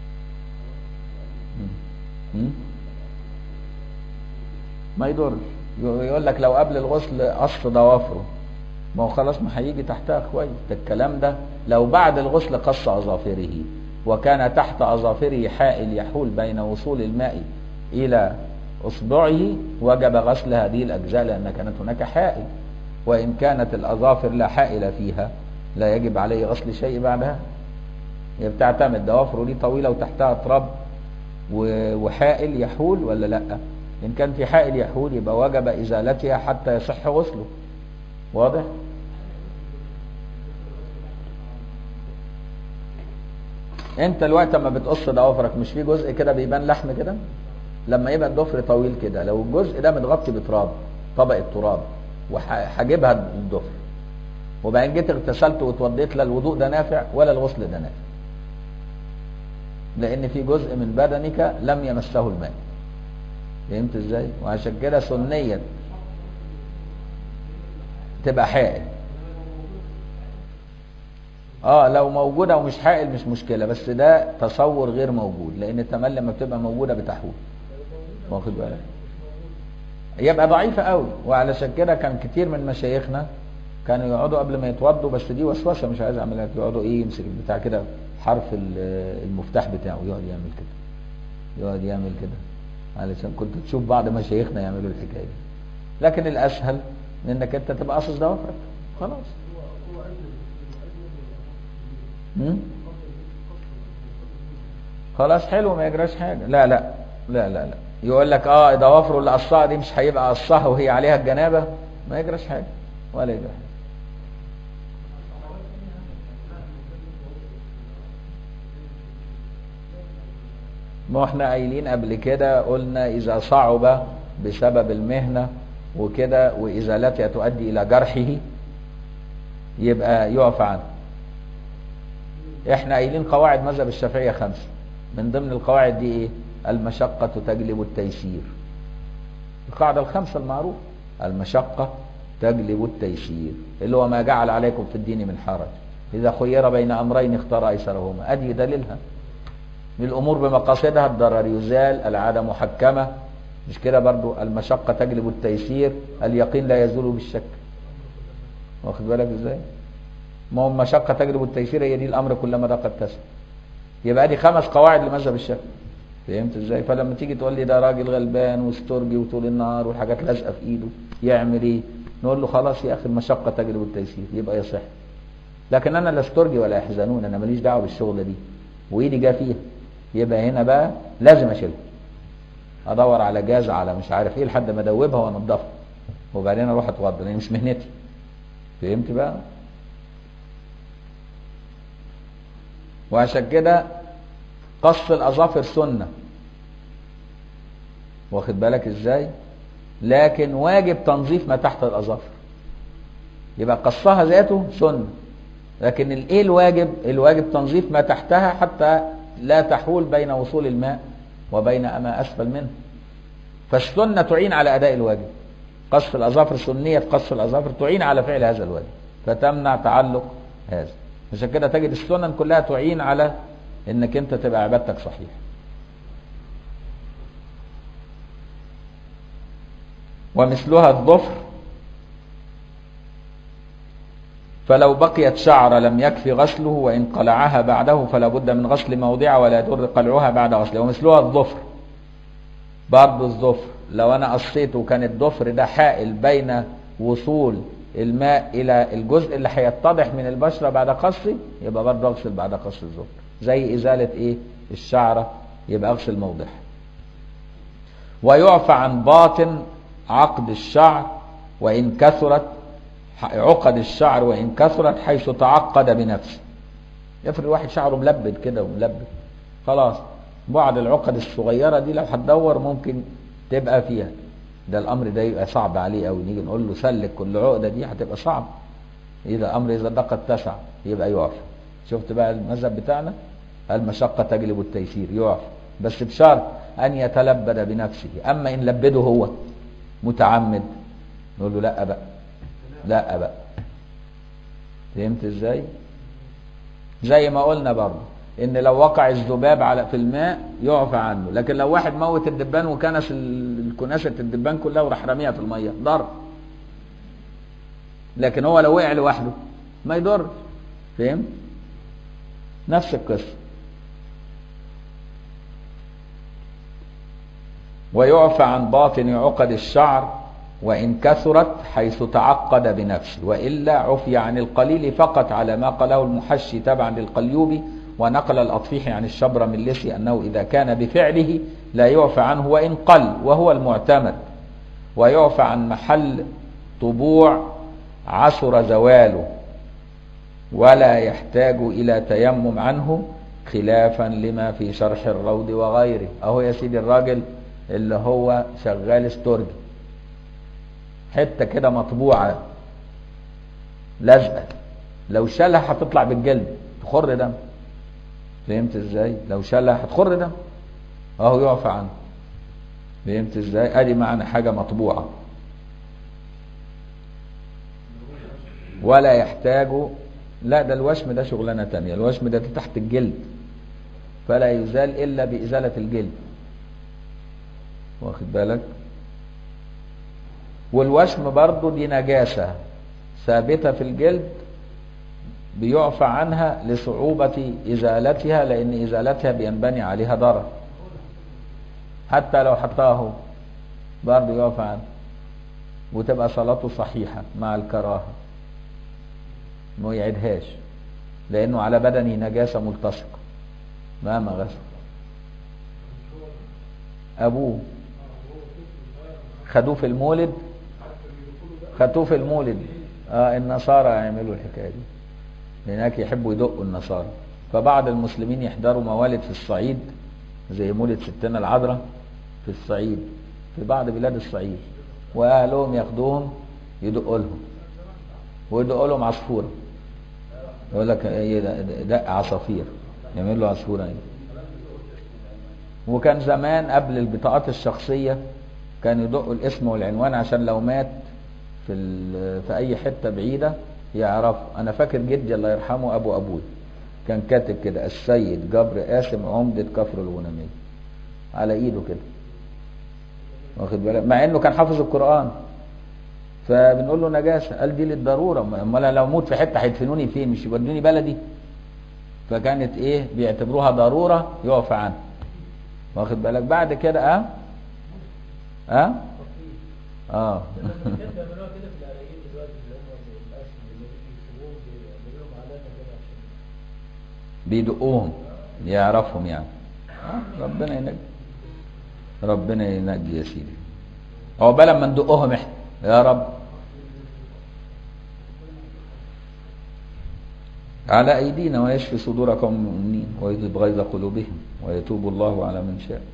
ما يضرش يقول لك لو قبل الغسل قص ضوافره ما هو خلاص ما هيجي تحتها كويس ده الكلام ده لو بعد الغسل قص اظافره وكان تحت اظافره حائل يحول بين وصول الماء الى اصبعه وجب غسل هذه الاجزاء لان كانت هناك حائل وان كانت الاظافر لا حائل فيها لا يجب عليه غسل شيء بعدها هي بتعتمد ضوافره دي طويله وتحتها تراب وحائل يحول ولا لا ان كان في حائل يحول يبقى وجب ازالتها حتى يصح غسله واضح انت الوقت لما بتقص ضوافرك مش في جزء كده بيبان لحم كده لما يبقى الضفر طويل كده لو الجزء ده متغطي بتراب طبقه تراب وهجيبها الضفر وبعدين جيت اغتسلت واتوضيت لا الوضوء ده نافع ولا الغسل ده نافع لان في جزء من بدنك لم يمسه الماء فهمت ازاي وعشان كده سنيا تبقى حائل اه لو موجودة ومش حائل مش مشكلة بس ده تصور غير موجود لان التمل لما بتبقى موجودة بتحول واخد بالك يبقى ضعيفة قوي وعلشان كده كان كتير من مشايخنا كانوا يقعدوا قبل ما يتوضوا بس دي وسوسة مش عايز اعملها يقعدوا ايه يمسك البتاع كده حرف المفتاح بتاعه يقعد يعمل كده يقعد يعمل كده علشان كنت تشوف بعض مشايخنا يعملوا الحكايه دي لكن الاسهل انك انت تبقى قاصص ضوافرك خلاص مم؟ خلاص حلو ما يجراش حاجه لا لا لا لا لا يقول لك اه ضوافره اللي قصها دي مش هيبقى قصها وهي عليها الجنابه ما يجراش حاجه ولا يجرى حاجه ما احنا قايلين قبل كده قلنا اذا صعب بسبب المهنة وكده وازالتها تؤدي الى جرحه يبقى يعفى عنه احنا قايلين قواعد مذهب الشافعية خمسة من ضمن القواعد دي ايه المشقة تجلب التيسير القاعدة الخمسة المعروفة المشقة تجلب التيسير اللي هو ما جعل عليكم في الدين من حرج إذا خير بين أمرين اختار أيسرهما أدي دليلها من الأمور بمقاصدها الضرر يزال العادة محكمة مش كده برضو المشقة تجلب التيسير اليقين لا يزول بالشك واخد بالك ازاي ما هو المشقة تجلب التيسير هي دي الأمر كلما ضاقت تسع يبقى دي خمس قواعد لمذهب الشافعي فهمت ازاي فلما تيجي تقول لي ده راجل غلبان واسترجي وطول النهار والحاجات لازقه في ايده يعمل ايه نقول له خلاص يا اخي المشقه تجلب التيسير يبقى يصح لكن انا لا استرجي ولا يحزنون انا ماليش دعوه بالشغله دي وايدي جا فيها يبقى هنا بقى لازم اشيلها ادور على جاز على مش عارف ايه لحد ما ادوبها وانضفها وبعدين اروح اتوضى لان مش مهنتي فهمت بقى وعشان كده قص الاظافر سنه واخد بالك ازاي لكن واجب تنظيف ما تحت الاظافر يبقى قصها ذاته سنه لكن الايه الواجب الواجب تنظيف ما تحتها حتى لا تحول بين وصول الماء وبين ما اسفل منه فالسنه تعين على اداء الواجب قص الاظافر سنيه قص الاظافر تعين على فعل هذا الواجب فتمنع تعلق هذا عشان كده تجد السنن كلها تعين على انك انت تبقى عبادتك صحيحه ومثلها الظفر فلو بقيت شعر لم يكفي غسله وإن قلعها بعده فلا بد من غسل موضعها ولا يضر قلعها بعد غسله ومثلها الظفر برضه الظفر لو أنا قصيته وكان الظفر ده حائل بين وصول الماء إلى الجزء اللي هيتضح من البشرة بعد قصه يبقى برضه أغسل بعد قص الظفر زي إزالة إيه الشعرة يبقى أغسل موضعها ويعفى عن باطن عقد الشعر وإن كثرت عقد الشعر وإن كثرت حيث تعقد بنفسه افرض واحد شعره ملبد كده وملبد خلاص بعض العقد الصغيرة دي لو هتدور ممكن تبقى فيها ده الأمر ده يبقى صعب عليه أوي نيجي نقول له سلك كل عقدة دي هتبقى صعب اذا امر اذا ضاق اتسع يبقى يعفى شفت بقى المذهب بتاعنا المشقة تجلب التيسير يعفى بس بشرط ان يتلبد بنفسه اما ان لبده هو متعمد نقول له لا بقى لا بقى فهمت ازاي زي ما قلنا برضه ان لو وقع الذباب على في الماء يعفى عنه لكن لو واحد موت الدبان وكنس ال- الكناسه الدبان كلها وراح راميها في الميه ضر لكن هو لو وقع لوحده ما يضر فهمت نفس القصه ويعفى عن باطن عقد الشعر وإن كثرت حيث تعقد بنفسه وإلا عفي عن القليل فقط على ما قاله المحشي تبعا للقليوبي ونقل الأطفيح عن الشبر من لسي أنه إذا كان بفعله لا يعفى عنه وإن قل وهو المعتمد ويعفى عن محل طبوع عسر زواله ولا يحتاج إلى تيمم عنه خلافا لما في شرح الروض وغيره أهو يا سيدي الراجل اللي هو شغال استورجي حتة كده مطبوعة لازقة لو شالها هتطلع بالجلد تخر دم فهمت ازاي لو شالها هتخر دم اهو يعفى عنه فهمت ازاي ادي معنى حاجة مطبوعة ولا يحتاج لا ده الوشم ده شغلانة تانية الوشم ده تحت الجلد فلا يزال إلا بإزالة الجلد واخد بالك والوشم برضو دي نجاسة ثابتة في الجلد بيعفى عنها لصعوبة إزالتها لأن إزالتها بينبني عليها ضرر حتى لو حطاه برضو يعفى عنه وتبقى صلاته صحيحة مع الكراهة ما يعيدهاش لأنه على بدنه نجاسة ملتصقة مهما غسل أبوه خدوه في المولد خدوه في المولد آه النصارى يعملوا الحكاية دي هناك يحبوا يدقوا النصارى فبعض المسلمين يحضروا موالد في الصعيد زي مولد ستنا العذراء في الصعيد في بعض بلاد الصعيد واهلهم ياخدوهم يدقوا لهم ويدقوا لهم عصفوره يقول لك ايه ده- ده- دق عصافير يعمل له عصفوره ايه وكان زمان قبل البطاقات الشخصيه كان يدقوا الاسم والعنوان عشان لو مات في ال- في اي حته بعيده يعرفوا انا فاكر جدي الله يرحمه ابو ابوي كان كاتب كده السيد جبر قاسم عمدة كفر الغنمية على ايده كده واخد بالك مع انه كان حافظ القرآن فبنقول له نجاسة قال دي للضرورة امال لو موت في حتة هيدفنوني فين مش يودوني بلدي فكانت ايه بيعتبروها ضرورة يقف عنها واخد بالك بعد كده اه اه اه كده بيعملوها كده في العراقيين دلوقتي اللي هم الاسم اللي بيكتبوه بيعملوا لهم علامه كده عشان بيدقوهم يعرفهم يعني آه، ربنا ينجي ربنا ينجي يا سيدي عقبال ما ندقهم احنا يا رب على ايدينا ويشفي صدور قوم المؤمنين ويذهب غيظ قلوبهم ويتوب الله على من شاء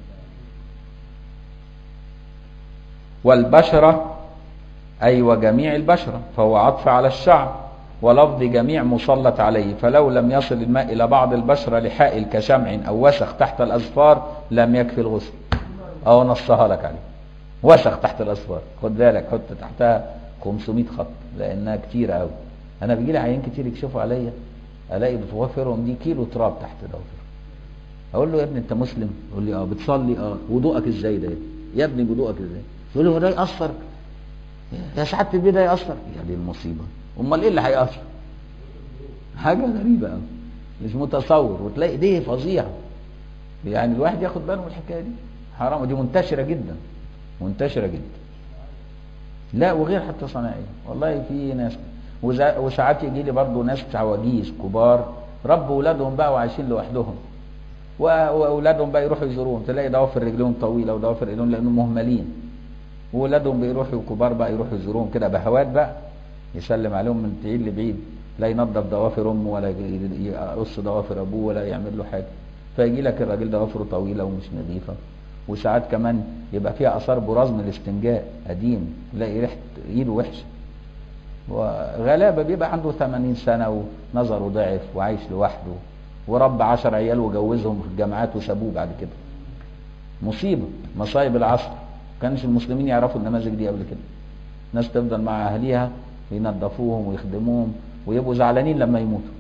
والبشرة أي وجميع البشرة فهو عطف على الشعر ولفظ جميع مسلط عليه فلو لم يصل الماء إلى بعض البشرة لحائل كشمع أو وسخ تحت الأظفار لم يكفي الغسل أو نصها لك عليه وسخ تحت الأظفار خد بالك حط تحتها 500 خط لأنها كتير أوي أنا بيجي لي عيان كتير يكشفوا عليا ألاقي بتوفرهم دي كيلو تراب تحت ضوافر اقول له يا ابني انت مسلم يقول لي اه بتصلي اه وضوءك ازاي ده يا ابني وضوءك ازاي يقول لي هو ده يأثر يا سعادة البيه ده يأثر يا دي المصيبة امال ايه اللي هيأثر حاجة غريبة قوي مش متصور وتلاقي ايديه فظيعة يعني الواحد ياخد باله من الحكاية دي حرام ودي منتشرة جدا منتشرة جدا لا وغير حتى صناعية والله في ناس وزا- وساعات يجي لي برضه ناس عواجيز كبار ربوا ولادهم بقى وعايشين لوحدهم و- واولادهم بقى يروحوا يزوروهم تلاقي ضوافر رجلهم طويله وضوافر ايدهم لانهم مهملين واولادهم بيروحوا كبار بقى يروحوا يزوروهم كده بهوات بقى يسلم عليهم من بعيد لبعيد لا ينظف ضوافر امه ولا ي- يقص ضوافر ابوه ولا يعمل له حاجه فيجي لك الراجل ضوافره طويله ومش نظيفه وساعات كمان يبقى فيها اثار براز من الاستنجاء قديم تلاقي ريحه ايده وحشه وغلابة بيبقى عنده 80 سنة ونظره ضعف وعايش لوحده ورب عشر عيال وجوزهم في الجامعات وسابوه بعد كده مصيبة مصايب العصر كانش المسلمين يعرفوا النماذج دي قبل كده ناس تفضل مع أهليها ينظفوهم ويخدموهم ويبقوا زعلانين لما يموتوا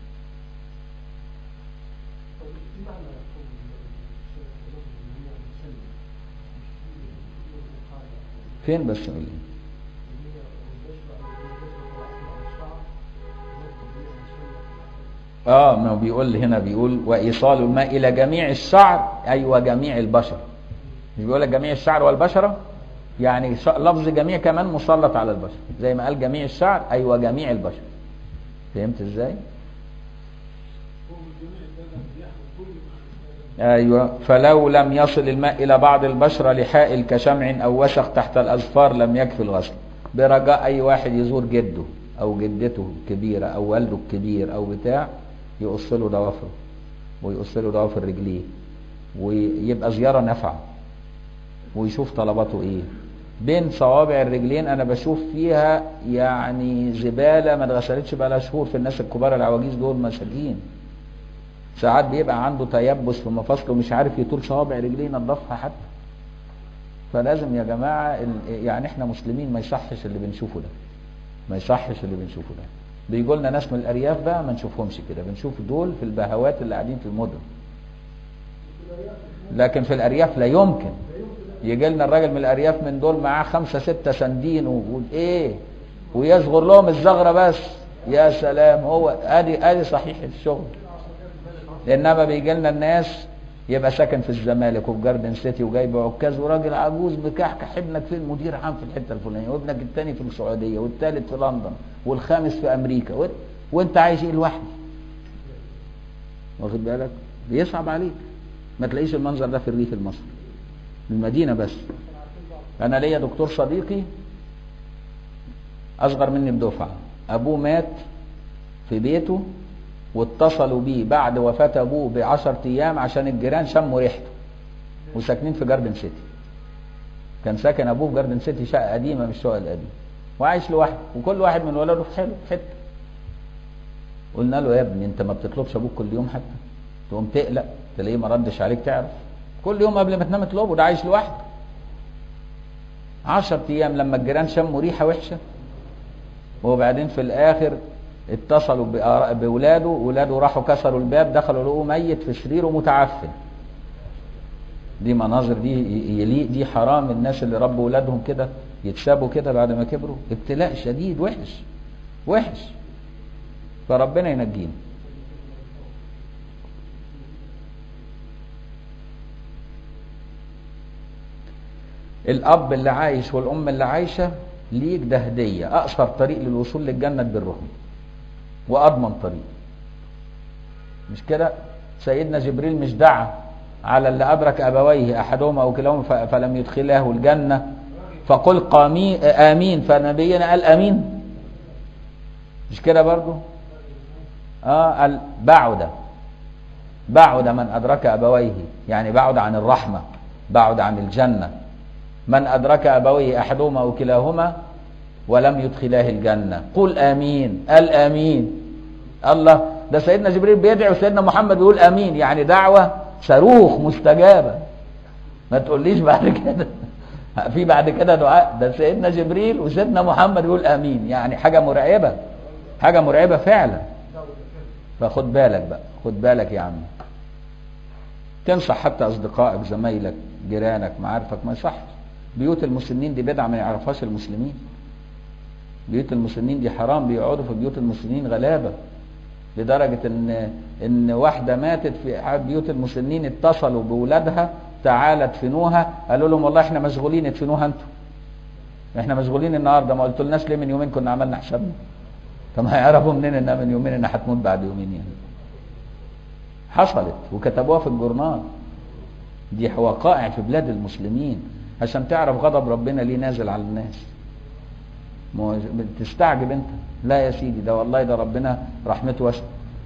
طب في معنى قول الشيخ لفظ الجميع مسلم مش في القاعدة فين بس قول لي الجميع والبشر على البشر على الشعر والطبيعة مسلم اه ما هو بيقول هنا بيقول وايصال الماء الى جميع الشعر اي وجميع البشر مش بيقول لك جميع الشعر والبشره يعني ش- لفظ جميع كمان مسلط على البشر زي ما قال جميع الشعر اي وجميع البشر فهمت ازاي ايوه فلو لم يصل الماء الى بعض البشره لحائل كشمع او وسخ تحت الاظفار لم يكفي الغسل برجاء اي واحد يزور جده او جدته الكبيره او والده الكبير او بتاع يقص له ضوافره ويقص له ضوافر رجليه ويبقى زياره نافعه ويشوف طلباته ايه بين صوابع الرجلين انا بشوف فيها يعني زباله ما اتغسلتش بقى لها شهور في الناس الكبار العواجيز دول مساكين ساعات بيبقى عنده تيبس في مفاصله مش عارف يطول صوابع رجليه ينضفها حتى فلازم يا جماعه ال- يعني احنا مسلمين ما يصحش اللي بنشوفه ده ما يصحش اللي بنشوفه ده بيجوا لنا ناس من الارياف بقى ما نشوفهمش كده بنشوف دول في البهوات اللي قاعدين في المدن لكن في الارياف لا يمكن يجي لنا الراجل من الارياف من دول معاه خمسه سته سندين و- وايه ويصغر لهم الزغره بس يا سلام هو ادي ادي صحيح الشغل انما بيجي لنا الناس يبقى ساكن في الزمالك وفي جاردن سيتي وجايب عكاز وراجل عجوز بكحكح ابنك فين مدير عام في الحته الفلانيه وابنك الثاني في السعوديه والثالث في لندن والخامس في امريكا و... وانت عايش ايه لوحدك واخد بالك بيصعب عليك ما تلاقيش المنظر ده في الريف المصري المدينه بس انا ليا دكتور صديقي اصغر مني بدفعه ابوه مات في بيته واتصلوا بيه بعد وفاة ابوه بعشرة ايام عشان الجيران شموا ريحته وساكنين في جاردن سيتي كان ساكن ابوه في جاردن سيتي شقة قديمة من الشقق القديمة وعايش لوحده وكل واحد من ولاده في حلو في حتة قلنا له يا ابني انت ما بتطلبش ابوك كل يوم حتى تقوم تقلق تلاقيه ما ردش عليك تعرف كل يوم قبل ما تنام اطلبه ده عايش لوحده عشرة ايام لما الجيران شموا ريحة وحشة وبعدين في الاخر اتصلوا بآراء- بولاده ولاده راحوا كسروا الباب دخلوا لقوه ميت في سريره متعفن دي مناظر دي ي- يليق دي حرام الناس اللي ربوا ولادهم كده يتسابوا كده بعد ما كبروا ابتلاء شديد وحش وحش فربنا ينجينا الاب اللي عايش والام اللي عايشه ليك ده هديه اقصر طريق للوصول للجنه برهم واضمن طريق مش كده سيدنا جبريل مش دعا على اللي ادرك ابويه احدهما او كلاهما ف- فلم يدخلاه الجنه فقل قامي امين فنبينا قال امين مش كده برضو اه قال بعد بعد من ادرك ابويه يعني بعد عن الرحمه بعد عن الجنه من ادرك ابويه احدهما او كلاهما ولم يدخلاه الجنه قل امين قال امين الله ده سيدنا جبريل بيدعي وسيدنا محمد بيقول امين يعني دعوه صاروخ مستجابه ما تقوليش بعد كده في بعد كده دعاء ده سيدنا جبريل وسيدنا محمد يقول امين يعني حاجه مرعبه حاجه مرعبه فعلا فخد بالك بقى خد بالك يا عم تنصح حتى اصدقائك زمايلك جيرانك معارفك ما يصحش بيوت المسلمين دي بدعه ما يعرفهاش المسلمين بيوت المسلمين دي حرام بيقعدوا في بيوت المسلمين غلابه لدرجه ان ان واحده ماتت في احد بيوت المسلمين اتصلوا باولادها تعالى ادفنوها قالوا لهم والله احنا مشغولين ادفنوها انتوا احنا مشغولين النهارده ما قلتولناش ليه من يومين كنا عملنا حسابنا طب ما هيعرفوا منين انها من يومين انها هتموت بعد يومين يعني حصلت وكتبوها في الجورنال دي وقائع في بلاد المسلمين عشان تعرف غضب ربنا ليه نازل على الناس ما هو تستعجب انت لا يا سيدي ده والله ده ربنا رحمته واسعه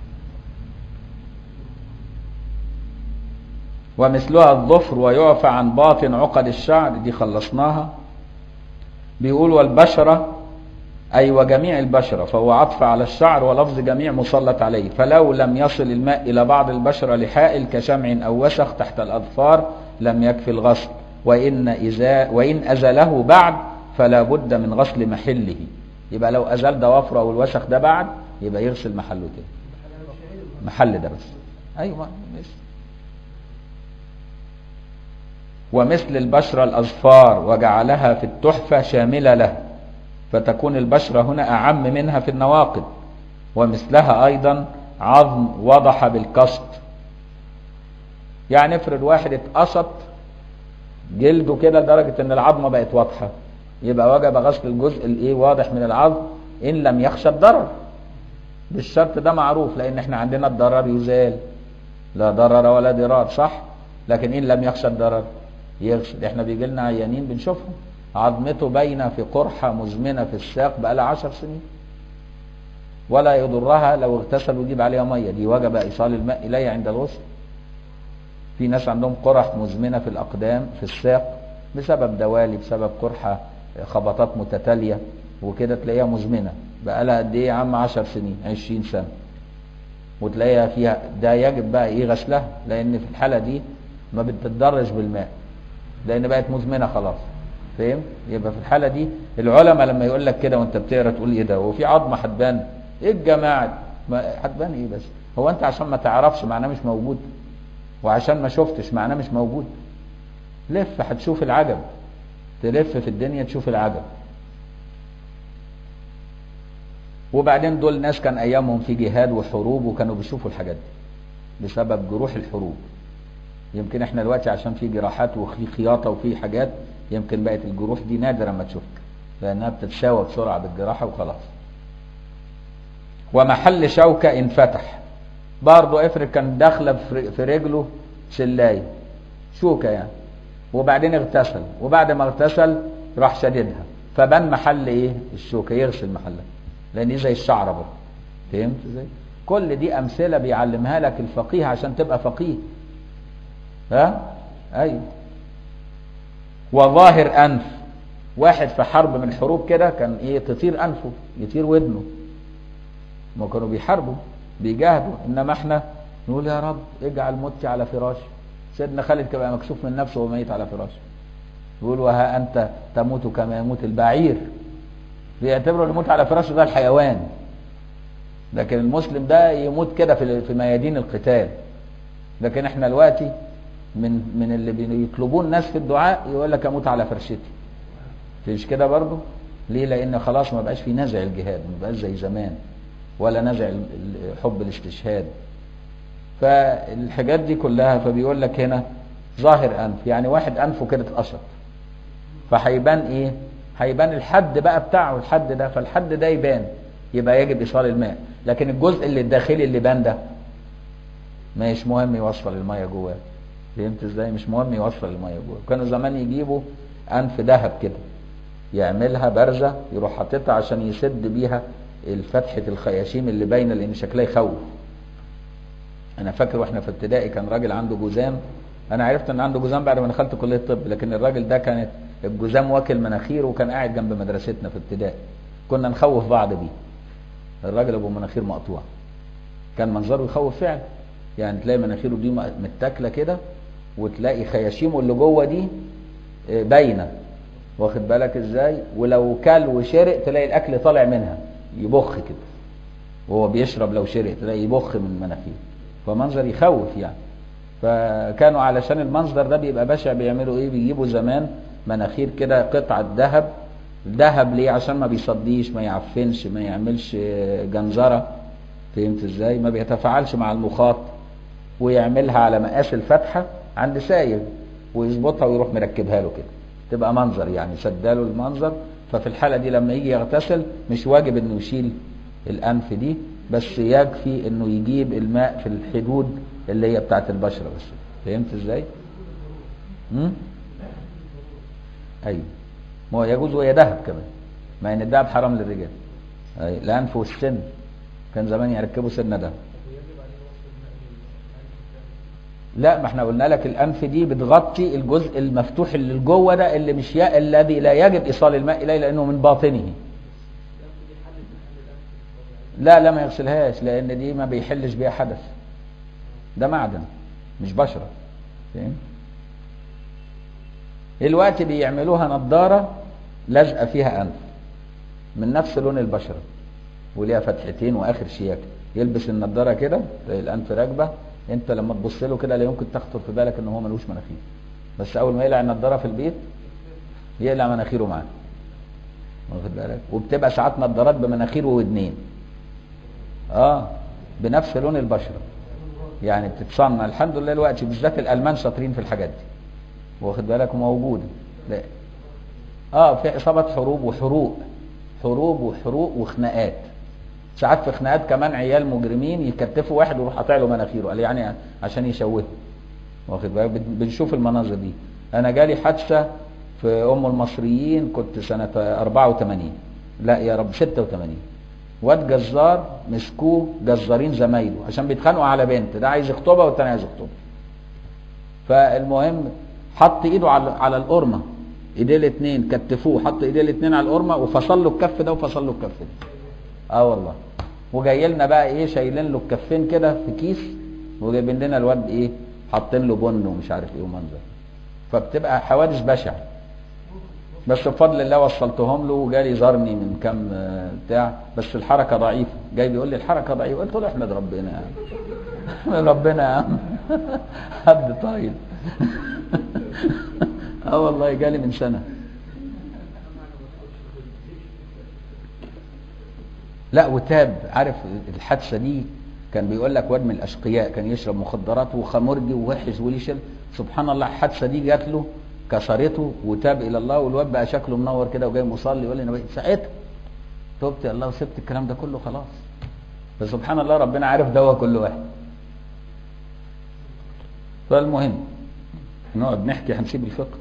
ومثلها الظفر ويعفى عن باطن عقد الشعر دي خلصناها بيقول والبشرة أي وجميع البشرة فهو عطف على الشعر ولفظ جميع مسلط عليه فلو لم يصل الماء إلى بعض البشرة لحائل كشمع أو وسخ تحت الأظفار لم يكفي الغسل وإن, إذا وإن أزله بعد فلا بد من غسل محله يبقى لو أزال ضوافره أو الوسخ ده بعد يبقى يغسل محله تاني محل ده بس أيوة ماشي ومثل البشرة الأظفار وجعلها في التحفة شاملة له فتكون البشرة هنا أعم منها في النواقد ومثلها أيضا عظم وضح بالقسط يعني افرض واحد اتقسط جلده كده لدرجة ان العظمة بقت واضحة يبقى وجب غسل الجزء الايه واضح من العظم ان لم يخشى الضرر بالشرط ده معروف لان احنا عندنا الضرر يزال لا ضرر ولا ضرار صح لكن ان لم يخشى الضرر يغسل احنا بيجي لنا عيانين بنشوفهم عظمته باينه في قرحه مزمنه في الساق بقى لها 10 سنين ولا يضرها لو اغتسل ويجيب عليها ميه دي وجب ايصال الماء اليها عند الغسل في ناس عندهم قرح مزمنه في الاقدام في الساق بسبب دوالي بسبب قرحه خبطات متتاليه وكده تلاقيها مزمنه بقى لها قد ايه يا عم 10 سنين 20 سنه وتلاقيها فيها ده يجب بقى ايه غسلها لان في الحاله دي ما بتتدرج بالماء لان بقت مزمنه خلاص فاهم يبقى في الحاله دي العلماء لما يقول لك كده وانت بتقرا تقول ايه ده هو في عظمه هتبان ايه الجماعه ما هتبان ايه بس هو انت عشان ما تعرفش معناه مش موجود وعشان ما شفتش معناه مش موجود لف هتشوف العجب تلف في الدنيا تشوف العجب وبعدين دول ناس كان ايامهم في جهاد وحروب وكانوا بيشوفوا الحاجات دي بسبب جروح الحروب يمكن احنا دلوقتي عشان في جراحات وفي خياطه وفي حاجات يمكن بقت الجروح دي نادره ما تشوفها لانها بتتشاوى بسرعه بالجراحه وخلاص ومحل شوكه انفتح برضه افرض كان داخله في رجله سلايه شوكه يعني وبعدين اغتسل وبعد ما اغتسل راح شددها فبان محل ايه الشوكه يغسل محلها لان دي زي الشعره برضه فهمت ازاي كل دي امثله بيعلمها لك الفقيه عشان تبقى فقيه ها ايوه وظاهر انف واحد في حرب من الحروب كده كان ايه تطير انفه يطير ودنه ما كانوا بيحاربوا بيجاهدوا انما احنا نقول يا رب اجعل موتي على فراشي سيدنا خالد كان بقى مكسوف من نفسه وهو ميت على فراشه يقول وها انت تموت كما يموت البعير بيعتبروا الموت على فراشه ده الحيوان لكن المسلم ده يموت كده في في ميادين القتال لكن احنا دلوقتي من من اللي بيطلبون الناس في الدعاء يقول لك اموت على فرشتي مش كده برضه ليه لان خلاص ما بقاش في نزع الجهاد ما بقاش زي زمان ولا نزع حب الاستشهاد فالحاجات دي كلها فبيقول لك هنا ظاهر انف يعني واحد انفه كده اتقشط فهيبان ايه هيبان الحد بقى بتاعه الحد ده فالحد ده يبان يبقى يجب ايصال الماء لكن الجزء اللي الداخلي اللي بان ده مش مهم يوصل الميه جواه فهمت ازاي مش مهم يوصل الميه جواه كانوا زمان يجيبوا انف ذهب كده يعملها بارزه يروح حاططها عشان يسد بيها الفتحه الخياشيم اللي باينه لان شكلها يخوف انا فاكر واحنا في ابتدائي كان راجل عنده جزام انا عرفت ان عنده جزام بعد ما دخلت كليه الطب لكن الراجل ده كانت الجزام واكل مناخير وكان قاعد جنب مدرستنا في ابتدائي كنا نخوف بعض بيه الراجل ابو مناخير مقطوع كان منظره يخوف فعلا يعني تلاقي مناخيره دي متاكله كده وتلاقي خياشيمه اللي جوه دي باينه واخد بالك ازاي ولو كل وشرق تلاقي الاكل طالع منها يبخ كده وهو بيشرب لو شرق تلاقي يبخ من مناخيره فمنظر يخوف يعني فكانوا علشان المنظر ده بيبقى بشع بيعملوا ايه بيجيبوا زمان مناخير كده قطعة ذهب ذهب ليه عشان ما بيصديش ما يعفنش ما يعملش جنزرة فهمت ازاي ما بيتفاعلش مع المخاط ويعملها على مقاس الفتحة عند سايب ويظبطها ويروح مركبها له كده تبقى منظر يعني سداله المنظر ففي الحالة دي لما يجي يغتسل مش واجب انه يشيل الانف دي بس يكفي انه يجيب الماء في الحدود اللي هي بتاعت البشرة بس فهمت ازاي امم ايوه ما هو يجوز وهي ذهب كمان مع ان الذهب حرام للرجال أي. الانف والسن كان زمان يركبوا سن ذهب لا ما احنا قلنا لك الانف دي بتغطي الجزء المفتوح اللي جوه ده اللي مش ي... الذي لا يجب ايصال الماء اليه لانه من باطنه لا لا ما يغسلهاش لان دي ما بيحلش بيها حدث ده معدن مش بشرة فاهم الوقت بيعملوها نظارة لازقة فيها أنف من نفس لون البشرة وليها فتحتين وآخر شياكة يلبس النظارة كده تلاقي الأنف راكبة أنت لما تبص له كده لا يمكن تخطر في بالك إن هو ملوش مناخير بس أول ما يقلع النظارة في البيت يقلع مناخيره معاه واخد بالك وبتبقى ساعات نظارات بمناخير وودنين اه بنفس لون البشره يعني بتتصنع الحمد لله دلوقتي بالذات الالمان شاطرين في الحاجات دي واخد بالك موجوده لا اه في اصابه حروب وحروق حروب وحروق وخناقات ساعات في خناقات كمان عيال مجرمين يكتفوا واحد ويروح قاطع له مناخيره قال يعني عشان يشوهه واخد بالك بن- بنشوف المناظر دي انا جالي حادثه في ام المصريين كنت سنه 84 لا يا رب 86 واد جزار مسكوه جزارين زمايله عشان بيتخانقوا على بنت ده عايز يخطبها والتاني عايز يخطبها فالمهم حط ايده على على القرمه ايديه الاثنين كتفوه حط ايديه الاثنين على القرمه وفصل له الكف ده وفصل له الكف ده اه والله وجاي لنا بقى ايه شايلين له الكفين كده في كيس وجايبين لنا الواد ايه حاطين له بن ومش عارف ايه ومنظر فبتبقى حوادث بشعه بس بفضل الله وصلتهم له وجالي زارني من كام آه، بتاع بس الحركه ضعيفه جاي بيقول لي الحركه ضعيفه قلت له احمد ربنا يا عم احمد ربنا يا عم حد طايل اه والله جالي من سنه لا وتاب عارف الحادثه دي كان بيقول لك واد من الاشقياء كان يشرب مخدرات وخمرجي ووحش وليه شل سبحان الله الحادثه دي جات له كسرته وتاب الى الله والواد بقى شكله منور كده وجاي مصلي يقول لي انا بقيت ساعتها تبت يا الله وسبت الكلام ده كله خلاص فسبحان الله ربنا عارف دوا كل واحد فالمهم نقعد نحكي هنسيب الفقه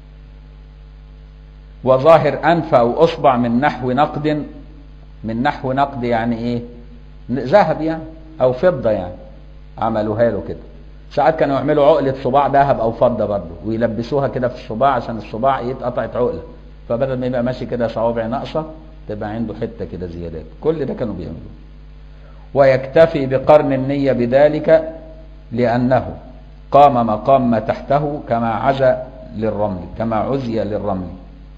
وظاهر انف او اصبع من نحو نقد من نحو نقد يعني ايه ذهب يعني او فضه يعني عملوها له كده ساعات كانوا يعملوا عقلة صباع ذهب او فضة برضه ويلبسوها كده في الصباع عشان الصباع يتقطعت عقلة فبدل ما يبقى ماشي كده صوابع ناقصة تبقى عنده حتة كده زيادات كل ده كانوا بيعملوه ويكتفي بقرن النية بذلك لأنه قام مقام ما تحته كما عزى للرمل كما عزي للرمل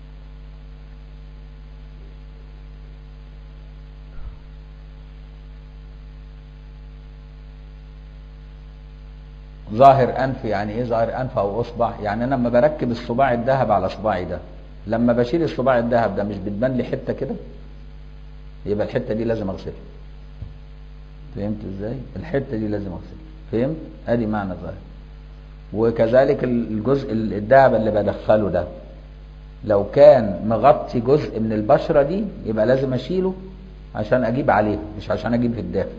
ظاهر انف يعني ايه ظاهر انف او اصبع يعني انا لما بركب الصباع الذهب على صباعي ده لما بشيل الصباع الذهب ده مش بتبان لي حته كده يبقى الحته دي لازم اغسلها فهمت ازاي الحته دي لازم اغسلها فهمت ادي معنى ظاهر وكذلك الجزء الذهب اللي بدخله ده لو كان مغطي جزء من البشره دي يبقى لازم اشيله عشان اجيب عليه مش عشان اجيب في الداخل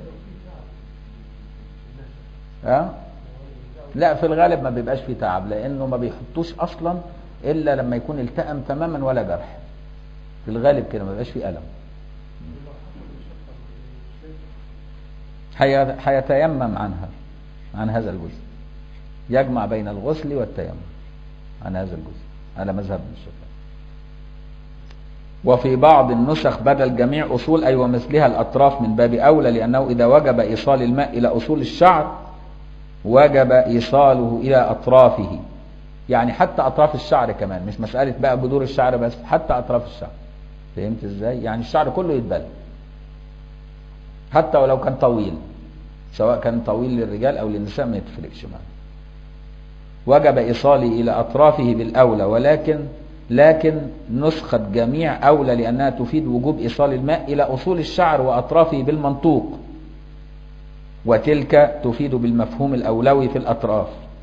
ها أه؟ لا في الغالب ما بيبقاش فيه تعب لانه ما بيحطوش اصلا الا لما يكون التئم تماما ولا جرح في الغالب كده ما بيبقاش فيه الم هيتيمم عنها عن هذا الجزء يجمع بين الغسل والتيمم عن هذا الجزء على مذهب ابن الشافعي وفي بعض النسخ بدل جميع اصول اي ومثلها الاطراف من باب اولى لانه اذا وجب ايصال الماء الى اصول الشعر وجب ايصاله الى اطرافه يعني حتى اطراف الشعر كمان مش مساله بقى جذور الشعر بس حتى اطراف الشعر فهمت ازاي يعني الشعر كله يتبل حتى ولو كان طويل سواء كان طويل للرجال او للنساء ما يتفرقش معاه وجب ايصاله الى اطرافه بالاولى ولكن لكن نسخة جميع أولى لأنها تفيد وجوب إيصال الماء إلى أصول الشعر وأطرافه بالمنطوق وتلك تفيد بالمفهوم الأولوي في الأطراف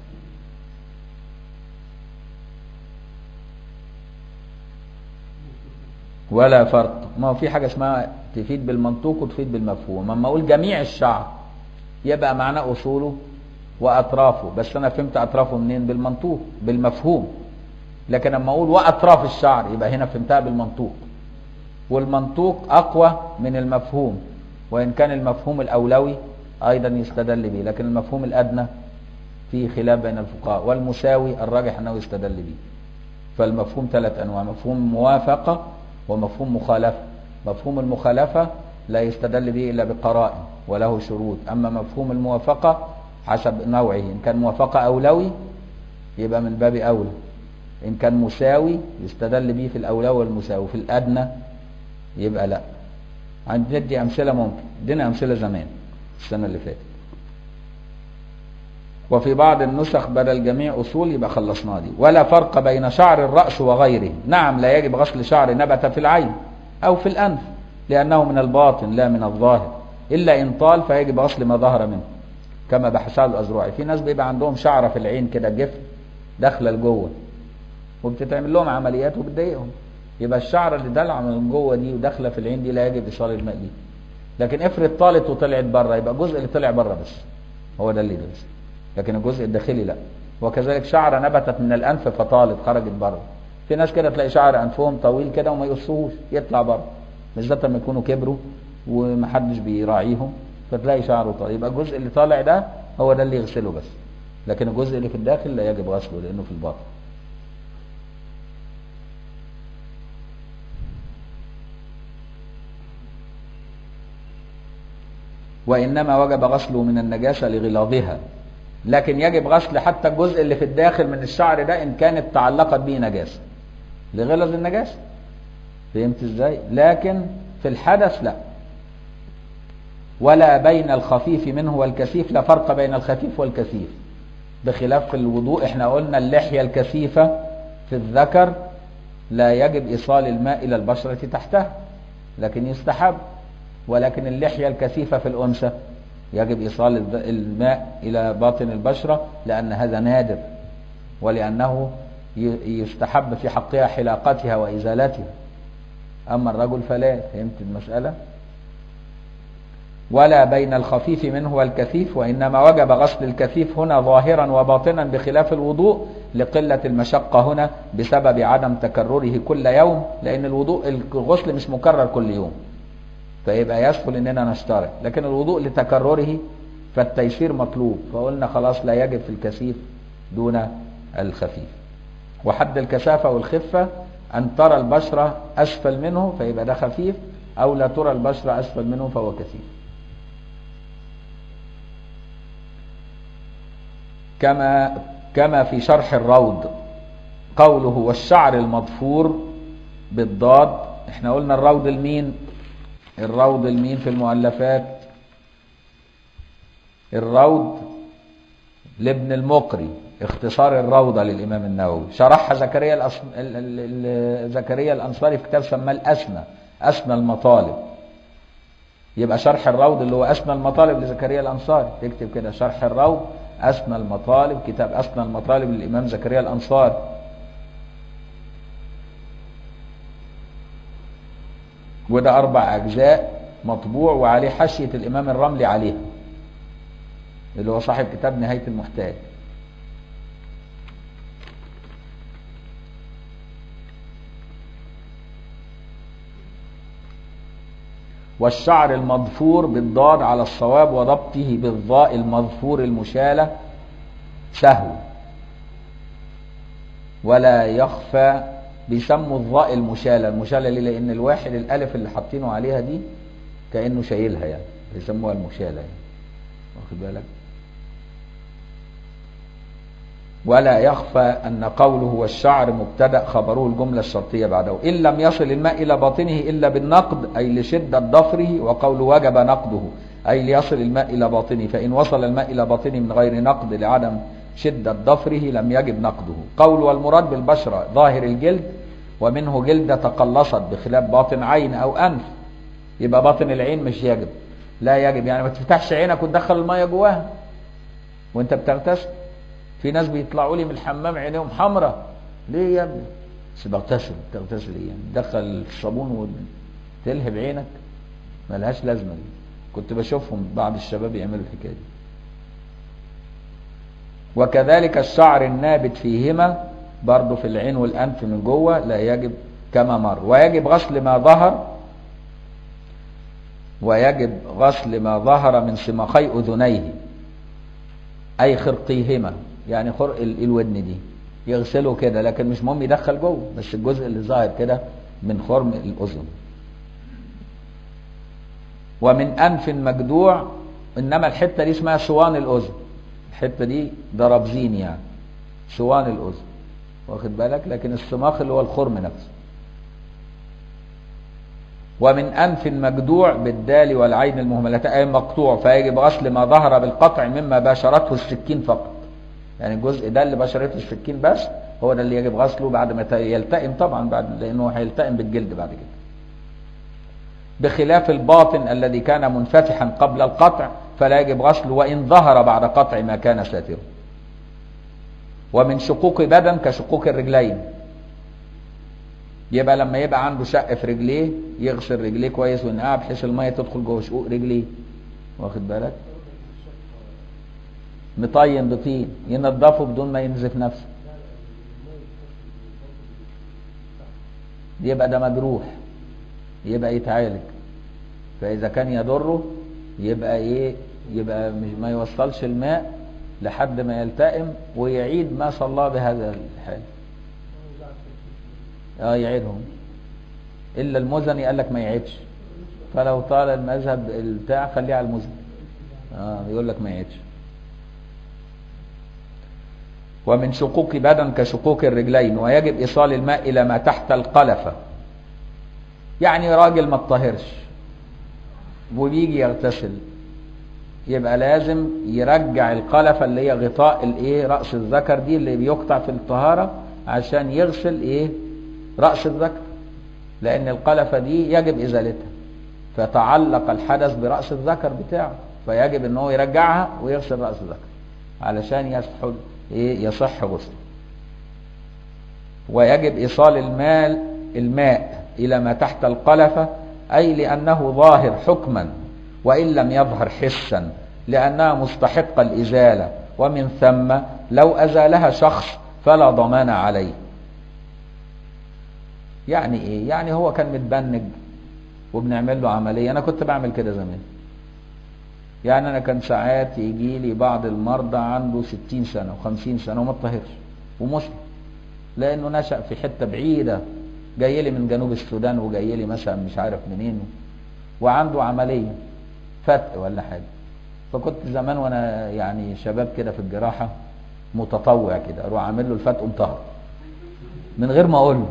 ولا فرق ما هو في حاجة اسمها تفيد بالمنطوق وتفيد بالمفهوم اما اقول جميع الشعر يبقى معناه أصوله وأطرافه بس أنا فهمت أطرافه منين بالمنطوق بالمفهوم لكن لما اقول واطراف الشعر يبقى هنا فهمتها بالمنطوق والمنطوق اقوى من المفهوم وان كان المفهوم الاولوي ايضا يستدل به لكن المفهوم الادنى فيه خلاف بين الفقهاء والمساوي الراجح انه يستدل به فالمفهوم ثلاث انواع مفهوم موافقه ومفهوم مخالفه مفهوم المخالفه لا يستدل به إلا بقرائن وله شروط أما مفهوم الموافقة حسب نوعه إن كان موافقة أولوي يبقى من باب أولى إن كان مساوي يستدل به في الأولوي والمساوي في الأدنى يبقى لا عندي أمثلة ممكن ادينا أمثلة زمان السنة اللي فاتت وفي بعض النسخ بدل جميع أصول يبقى خلصنا دي ولا فرق بين شعر الرأس وغيره نعم لا يجب غسل شعر نبت في العين أو في الأنف لأنه من الباطن لا من الظاهر إلا إن طال فيجب غسل ما ظهر منه كما بحثها الأزرعي في ناس بيبقى عندهم شعرة في العين كده جفن داخلة لجوه وبتتعمل لهم عمليات وبتضايقهم يبقى الشعرة اللي دلع من جوه دي وداخلة في العين دي لا يجب إيصال الماء دي لكن افرض طالت وطلعت بره يبقى الجزء اللي طلع بره بس هو ده اللي يدرس لكن الجزء الداخلي لا وكذلك شعرة نبتت من الأنف فطالت خرجت بره في ناس كده تلاقي شعر أنفهم طويل كده وما يقصوش يطلع بره بالذات لما يكونوا كبروا ومحدش بيراعيهم فتلاقي شعره طالع يبقى الجزء اللي طالع ده هو ده اللي يغسله بس لكن الجزء اللي في الداخل لا يجب غسله لأنه في الباطن وإنما وجب غسله من النجاسة لغلاظها لكن يجب غسل حتى الجزء اللي في الداخل من الشعر ده إن كانت تعلقت به نجاسة لغلظ النجاسة فهمت ازاي لكن في الحدث لا ولا بين الخفيف منه والكثيف لا فرق بين الخفيف والكثيف بخلاف في الوضوء احنا قلنا اللحية الكثيفة في الذكر لا يجب إيصال الماء إلى البشرة تحتها لكن يستحب ولكن اللحية الكثيفة في الأنثى يجب إيصال الماء إلى باطن البشرة لأن هذا نادر ولأنه يستحب في حقها حلاقتها وإزالتها أما الرجل فلا فهمت المسألة ولا بين الخفيف منه والكثيف وإنما وجب غسل الكثيف هنا ظاهرا وباطنا بخلاف الوضوء لقلة المشقة هنا بسبب عدم تكرره كل يوم لأن الوضوء الغسل مش مكرر كل يوم فيبقى يسهل اننا نشترط لكن الوضوء لتكرره فالتيسير مطلوب فقلنا خلاص لا يجب في الكثيف دون الخفيف وحد الكثافة والخفة أن ترى البشرة أسفل منه فيبقى ده خفيف أو لا ترى البشرة أسفل منه فهو كثيف كما كما في شرح الروض قوله والشعر المضفور بالضاد احنا قلنا الروض المين الروض المين في المؤلفات الروض لابن المقري اختصار الروضة للإمام النووي شرحها زكريا الأص... ال... ال... ال... زكريا الأنصاري في كتاب سماه الأسنى أسنى المطالب يبقى شرح الروض اللي هو أسنى المطالب لزكريا الأنصاري تكتب كده شرح الروض أسنى المطالب كتاب أسنى المطالب للإمام زكريا الأنصاري وده أربع أجزاء مطبوع وعليه حاشية الإمام الرملي عليها اللي هو صاحب كتاب نهاية المحتاج والشعر المضفور بالضاد على الصواب وضبطه بالضاء المظفور المشالة سهو ولا يخفى بيسموا الضاء المشالة المشالة ليه لأن الواحد الألف اللي حاطينه عليها دي كأنه شايلها يعني بيسموها المشالة يعني واخد بالك ولا يخفى أن قوله والشعر مبتدأ خبره الجملة الشرطية بعده إن لم يصل الماء إلى باطنه إلا بالنقد أي لشدة ضفره وقوله وجب نقده أي ليصل الماء إلى باطنه فإن وصل الماء إلى باطنه من غير نقد لعدم شدة ضفره لم يجب نقده قول والمراد بالبشرة ظاهر الجلد ومنه جلدة تقلصت بخلاف باطن عين أو أنف يبقى باطن العين مش يجب لا يجب يعني ما تفتحش عينك وتدخل المية جواها وانت بتغتسل في ناس بيطلعوا لي من الحمام عينيهم حمراء ليه يا ابني بس بغتسل تغتسل ايه يعني تدخل الصابون وتلهب عينك ملهاش لازمه دي كنت بشوفهم بعض الشباب يعملوا الحكايه دي وكذلك الشعر النابت فيهما برضه في العين والانف من جوه لا يجب كما مر ويجب غسل ما ظهر ويجب غسل ما ظهر من سماخي اذنيه اي خرقيهما يعني خرق الودن دي يغسله كده لكن مش مهم يدخل جوه بس الجزء اللي ظاهر كده من خرم الاذن ومن انف مجدوع انما الحته دي اسمها صوان الاذن الحته دي ده رابزين يعني صوان الاذن واخد بالك لكن الصماخ اللي هو الخرم نفسه ومن انف مجدوع بالدال والعين المهملتين اي مقطوع فيجب غسل ما ظهر بالقطع مما باشرته السكين فقط يعني الجزء ده اللي بشرته السكين بس هو ده اللي يجب غسله بعد ما يلتئم طبعا بعد لانه هيلتئم بالجلد بعد كده بخلاف الباطن الذي كان منفتحا قبل القطع فلا يجب غسله وان ظهر بعد قطع ما كان ساتره ومن شقوق بدن كشقوق الرجلين يبقى لما يبقى عنده شق في رجليه يغسل رجليه كويس وينقعها بحيث الميه تدخل جوه شقوق رجليه واخد بالك مطين بطين ينضفه بدون ما ينزف نفسه يبقى ده مجروح يبقى يتعالج فاذا كان يضره يبقى ايه يبقى مش ما يوصلش الماء لحد ما يلتئم ويعيد ما صلى بهذا الحال اه يعيدهم الا المزني قال لك ما يعيدش فلو طال المذهب البتاع خليه على المزني اه يقول لك ما يعيدش ومن شقوق بدن كشقوق الرجلين ويجب ايصال الماء الى ما تحت القلفه يعني راجل ما اتطهرش وبيجي يغتسل يبقى لازم يرجع القلفه اللي هي غطاء الايه راس الذكر دي اللي بيقطع في الطهاره عشان يغسل ايه راس الذكر لان القلفه دي يجب ازالتها فتعلق الحدث براس الذكر بتاعه فيجب ان هو يرجعها ويغسل راس الذكر علشان يصح ايه يصح غسله ويجب ايصال المال الماء الى ما تحت القلفه اي لانه ظاهر حكما وان لم يظهر حسا لانها مستحقه الازاله ومن ثم لو ازالها شخص فلا ضمان عليه يعني ايه يعني هو كان متبنج وبنعمل له عمليه انا كنت بعمل كده زمان يعني انا كان ساعات يجي لي بعض المرضى عنده 60 سنه و50 سنه وما اتطهرش ومسلم لانه نشا في حته بعيده جاي لي من جنوب السودان وجاي لي مثلا مش عارف منين وعنده عمليه فتق ولا حاجه فكنت زمان وانا يعني شباب كده في الجراحه متطوع كده اروح اعمل له الفتق مطهر من غير ما اقول له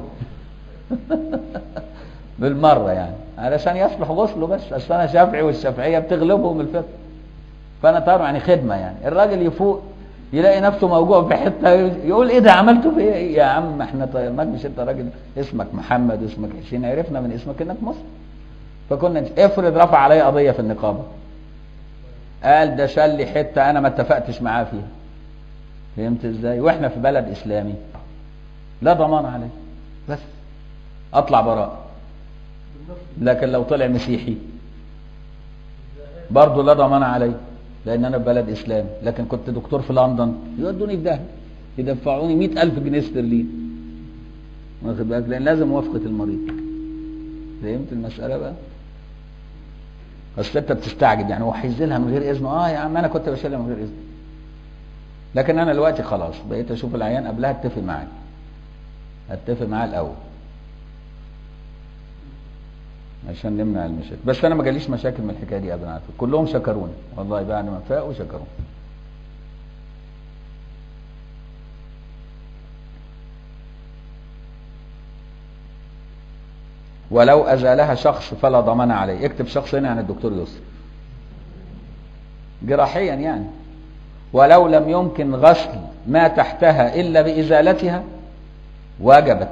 بالمره يعني علشان يصلح غسله بس اصل انا شافعي والشافعيه بتغلبهم الفتق فانا طبعا يعني خدمه يعني الراجل يفوق يلاقي نفسه موجوع في حته يقول ايه ده عملته في ايه يا عم احنا طيرناك مش انت راجل اسمك محمد اسمك حسين عرفنا من اسمك انك مسلم فكنا افرض رفع علي قضيه في النقابه قال ده شال لي حته انا ما اتفقتش معاه فيها فهمت ازاي واحنا في بلد اسلامي لا ضمان عليه بس اطلع براء لكن لو طلع مسيحي برضه لا ضمان علي لان انا في بلد اسلامي لكن كنت دكتور في لندن يودوني في داهيه يدفعوني مئة ألف جنيه استرليني واخد بالك لان لازم موافقه المريض فهمت المساله بقى اصل انت بتستعجب يعني هو هينزلها من غير اذنه اه يا عم انا كنت بشيلها من غير اذنه لكن انا دلوقتي خلاص بقيت اشوف العيان قبلها اتفق معاه اتفق معاه الاول عشان نمنع المشاكل بس انا ما جاليش مشاكل من الحكايه دي ابدا كلهم شكروني والله بعد ما فاقوا شكروني ولو ازالها شخص فلا ضمان عليه اكتب شخص هنا يعني الدكتور يسر جراحيا يعني ولو لم يمكن غسل ما تحتها الا بازالتها وجبت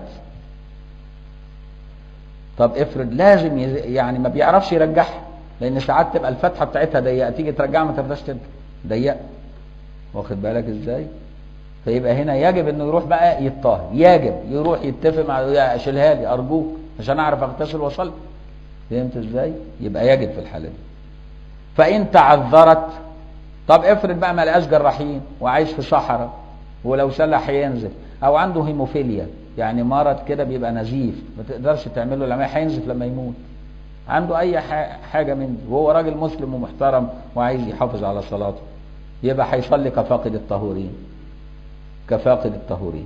طب افرض لازم يز... يعني ما بيعرفش يرجعها لان ساعات تبقى الفتحه بتاعتها ضيقه تيجي ترجعها ما ترضاش ترجع ضيقه واخد بالك ازاي فيبقى هنا يجب انه يروح بقى يتطهر يجب يروح يتفق مع اشيلها لي ارجوك عشان اعرف اغتسل واصلي فهمت ازاي يبقى يجب في الحاله دي فان تعذرت طب افرض بقى ما لقاش جراحين وعايش في صحراء ولو سلح هينزل او عنده هيموفيليا يعني مرض كده بيبقى نزيف ما تقدرش تعمل له العمليه هينزف لما يموت عنده اي حاجه من دي وهو راجل مسلم ومحترم وعايز يحافظ على صلاته يبقى هيصلي كفاقد الطهورين كفاقد الطهورين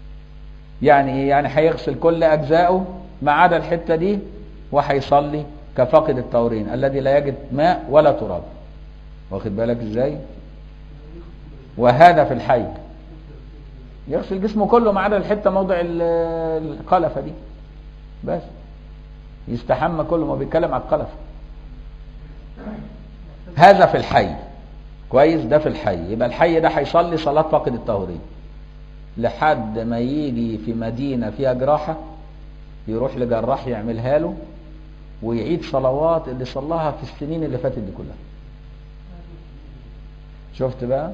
يعني ايه يعني هيغسل كل اجزائه ما عدا الحته دي وهيصلي كفاقد الطهورين الذي لا يجد ماء ولا تراب واخد بالك ازاي وهذا في الحي يغسل جسمه كله ما عدا الحته موضع ال- القلفه دي بس يستحمى كله ما بيتكلم على القلفه هذا في الحي كويس ده في الحي يبقى الحي ده هيصلي صلاه فاقد الطهورين لحد ما يجي في مدينه فيها جراحه يروح لجراح يعملها له ويعيد صلوات اللي صلاها في السنين اللي فاتت دي كلها شفت بقى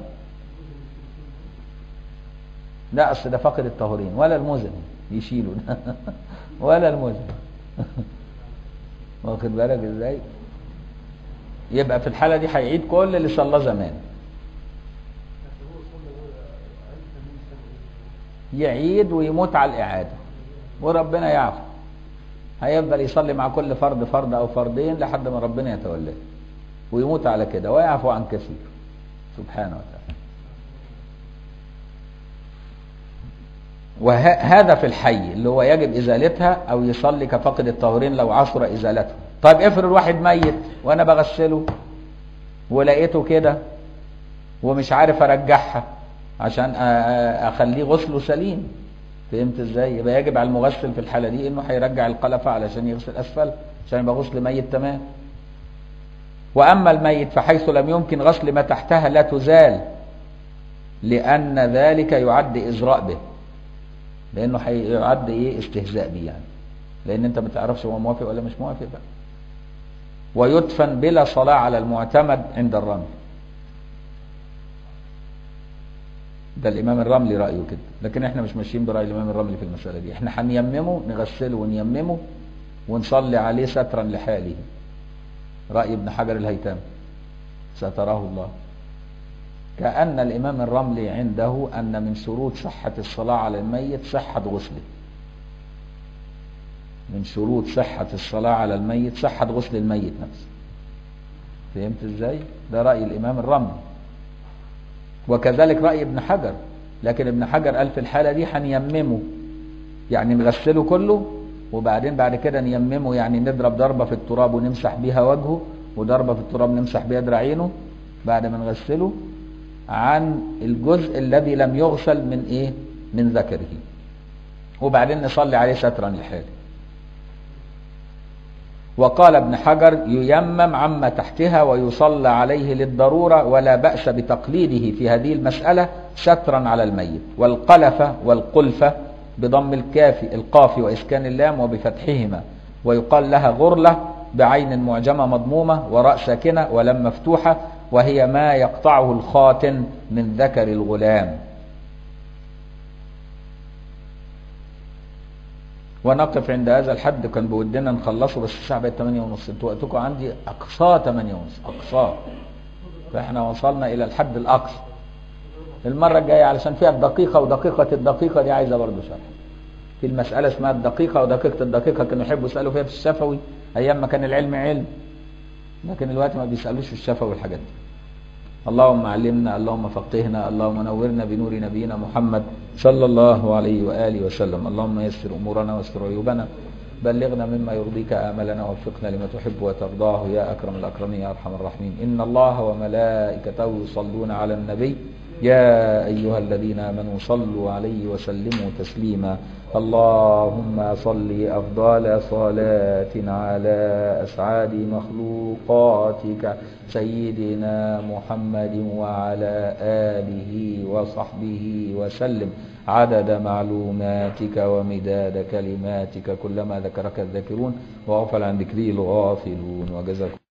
لا اصل ده فاقد الطهورين ولا المزن يشيله ده ولا المزن واخد بالك ازاي يبقى في الحاله دي هيعيد كل اللي صلاه زمان يعيد ويموت على الاعاده وربنا يعفو هيفضل يصلي مع كل فرد فرد او فردين لحد ما ربنا يتولاه ويموت على كده ويعفو عن كثير سبحانه وتعالى وهذا في الحي اللي هو يجب ازالتها او يصلي كفقد الطهورين لو عصر ازالتها طيب افرض واحد ميت وانا بغسله ولقيته كده ومش عارف ارجعها عشان أ- أ- اخليه غسله سليم فهمت ازاي يبقى يجب على المغسل في الحاله دي انه هيرجع القلفه علشان يغسل اسفل عشان يبقى غسل ميت تمام واما الميت فحيث لم يمكن غسل ما تحتها لا تزال لان ذلك يعد ازراء به لانه هيعد ايه استهزاء بيه يعني لان انت ما تعرفش هو موافق ولا مش موافق بقى ويدفن بلا صلاه على المعتمد عند الرمل ده الامام الرملي رايه كده لكن احنا مش ماشيين براي الامام الرملي في المساله دي احنا هنيممه نغسله ونيممه ونصلي عليه سترا لحاله راي ابن حجر الهيثمي ستراه الله كأن الإمام الرملي عنده أن من شروط صحة الصلاة على الميت صحة غسله من شروط صحة الصلاة على الميت صحة غسل الميت نفسه فهمت ازاي؟ ده رأي الإمام الرملي وكذلك رأي ابن حجر لكن ابن حجر قال في الحالة دي هنيممه يعني نغسله كله وبعدين بعد كده نيممه يعني نضرب ضربة في التراب ونمسح بيها وجهه وضربة في التراب نمسح بيها دراعينه بعد ما نغسله عن الجزء الذي لم يغسل من ايه من ذكره وبعدين نصلي عليه سترا لحاله وقال ابن حجر ييمم عما تحتها ويصلى عليه للضرورة ولا بأس بتقليده في هذه المسألة سترا على الميت والقلفة والقلفة بضم الكاف القاف وإسكان اللام وبفتحهما ويقال لها غرلة بعين معجمة مضمومة وراء ساكنة ولم مفتوحة وهي ما يقطعه الخاتن من ذكر الغلام ونقف عند هذا الحد كان بودنا نخلصه بس الساعة بقت 8 ونص انتوا وقتكم عندي أقصاه 8 ونص أقصاه فاحنا وصلنا إلى الحد الأقصى المرة الجاية علشان فيها الدقيقة ودقيقة الدقيقة دي عايزة برضه شرح في المسألة اسمها الدقيقة ودقيقة الدقيقة كانوا يحبوا يسألوا فيها في الشفوي أيام ما كان العلم علم لكن دلوقتي ما بيسألوش في الشفوي والحاجات دي اللهم علمنا اللهم فقهنا اللهم نورنا بنور نبينا محمد صلى الله عليه وآله وسلم اللهم يسر أمورنا واستر عيوبنا بلغنا مما يرضيك آملنا ووفقنا لما تحب وترضاه يا أكرم الأكرمين يا أرحم الراحمين إن الله وملائكته يصلون على النبي يا أيها الذين آمنوا صلوا عليه وسلموا تسليما اللهم صل أفضل صلاة على أسعد مخلوقاتك سيدنا محمد وعلى آله وصحبه وسلم عدد معلوماتك ومداد كلماتك كلما ذكرك الذاكرون وغفل عن ذكره الغافلون وجزاكم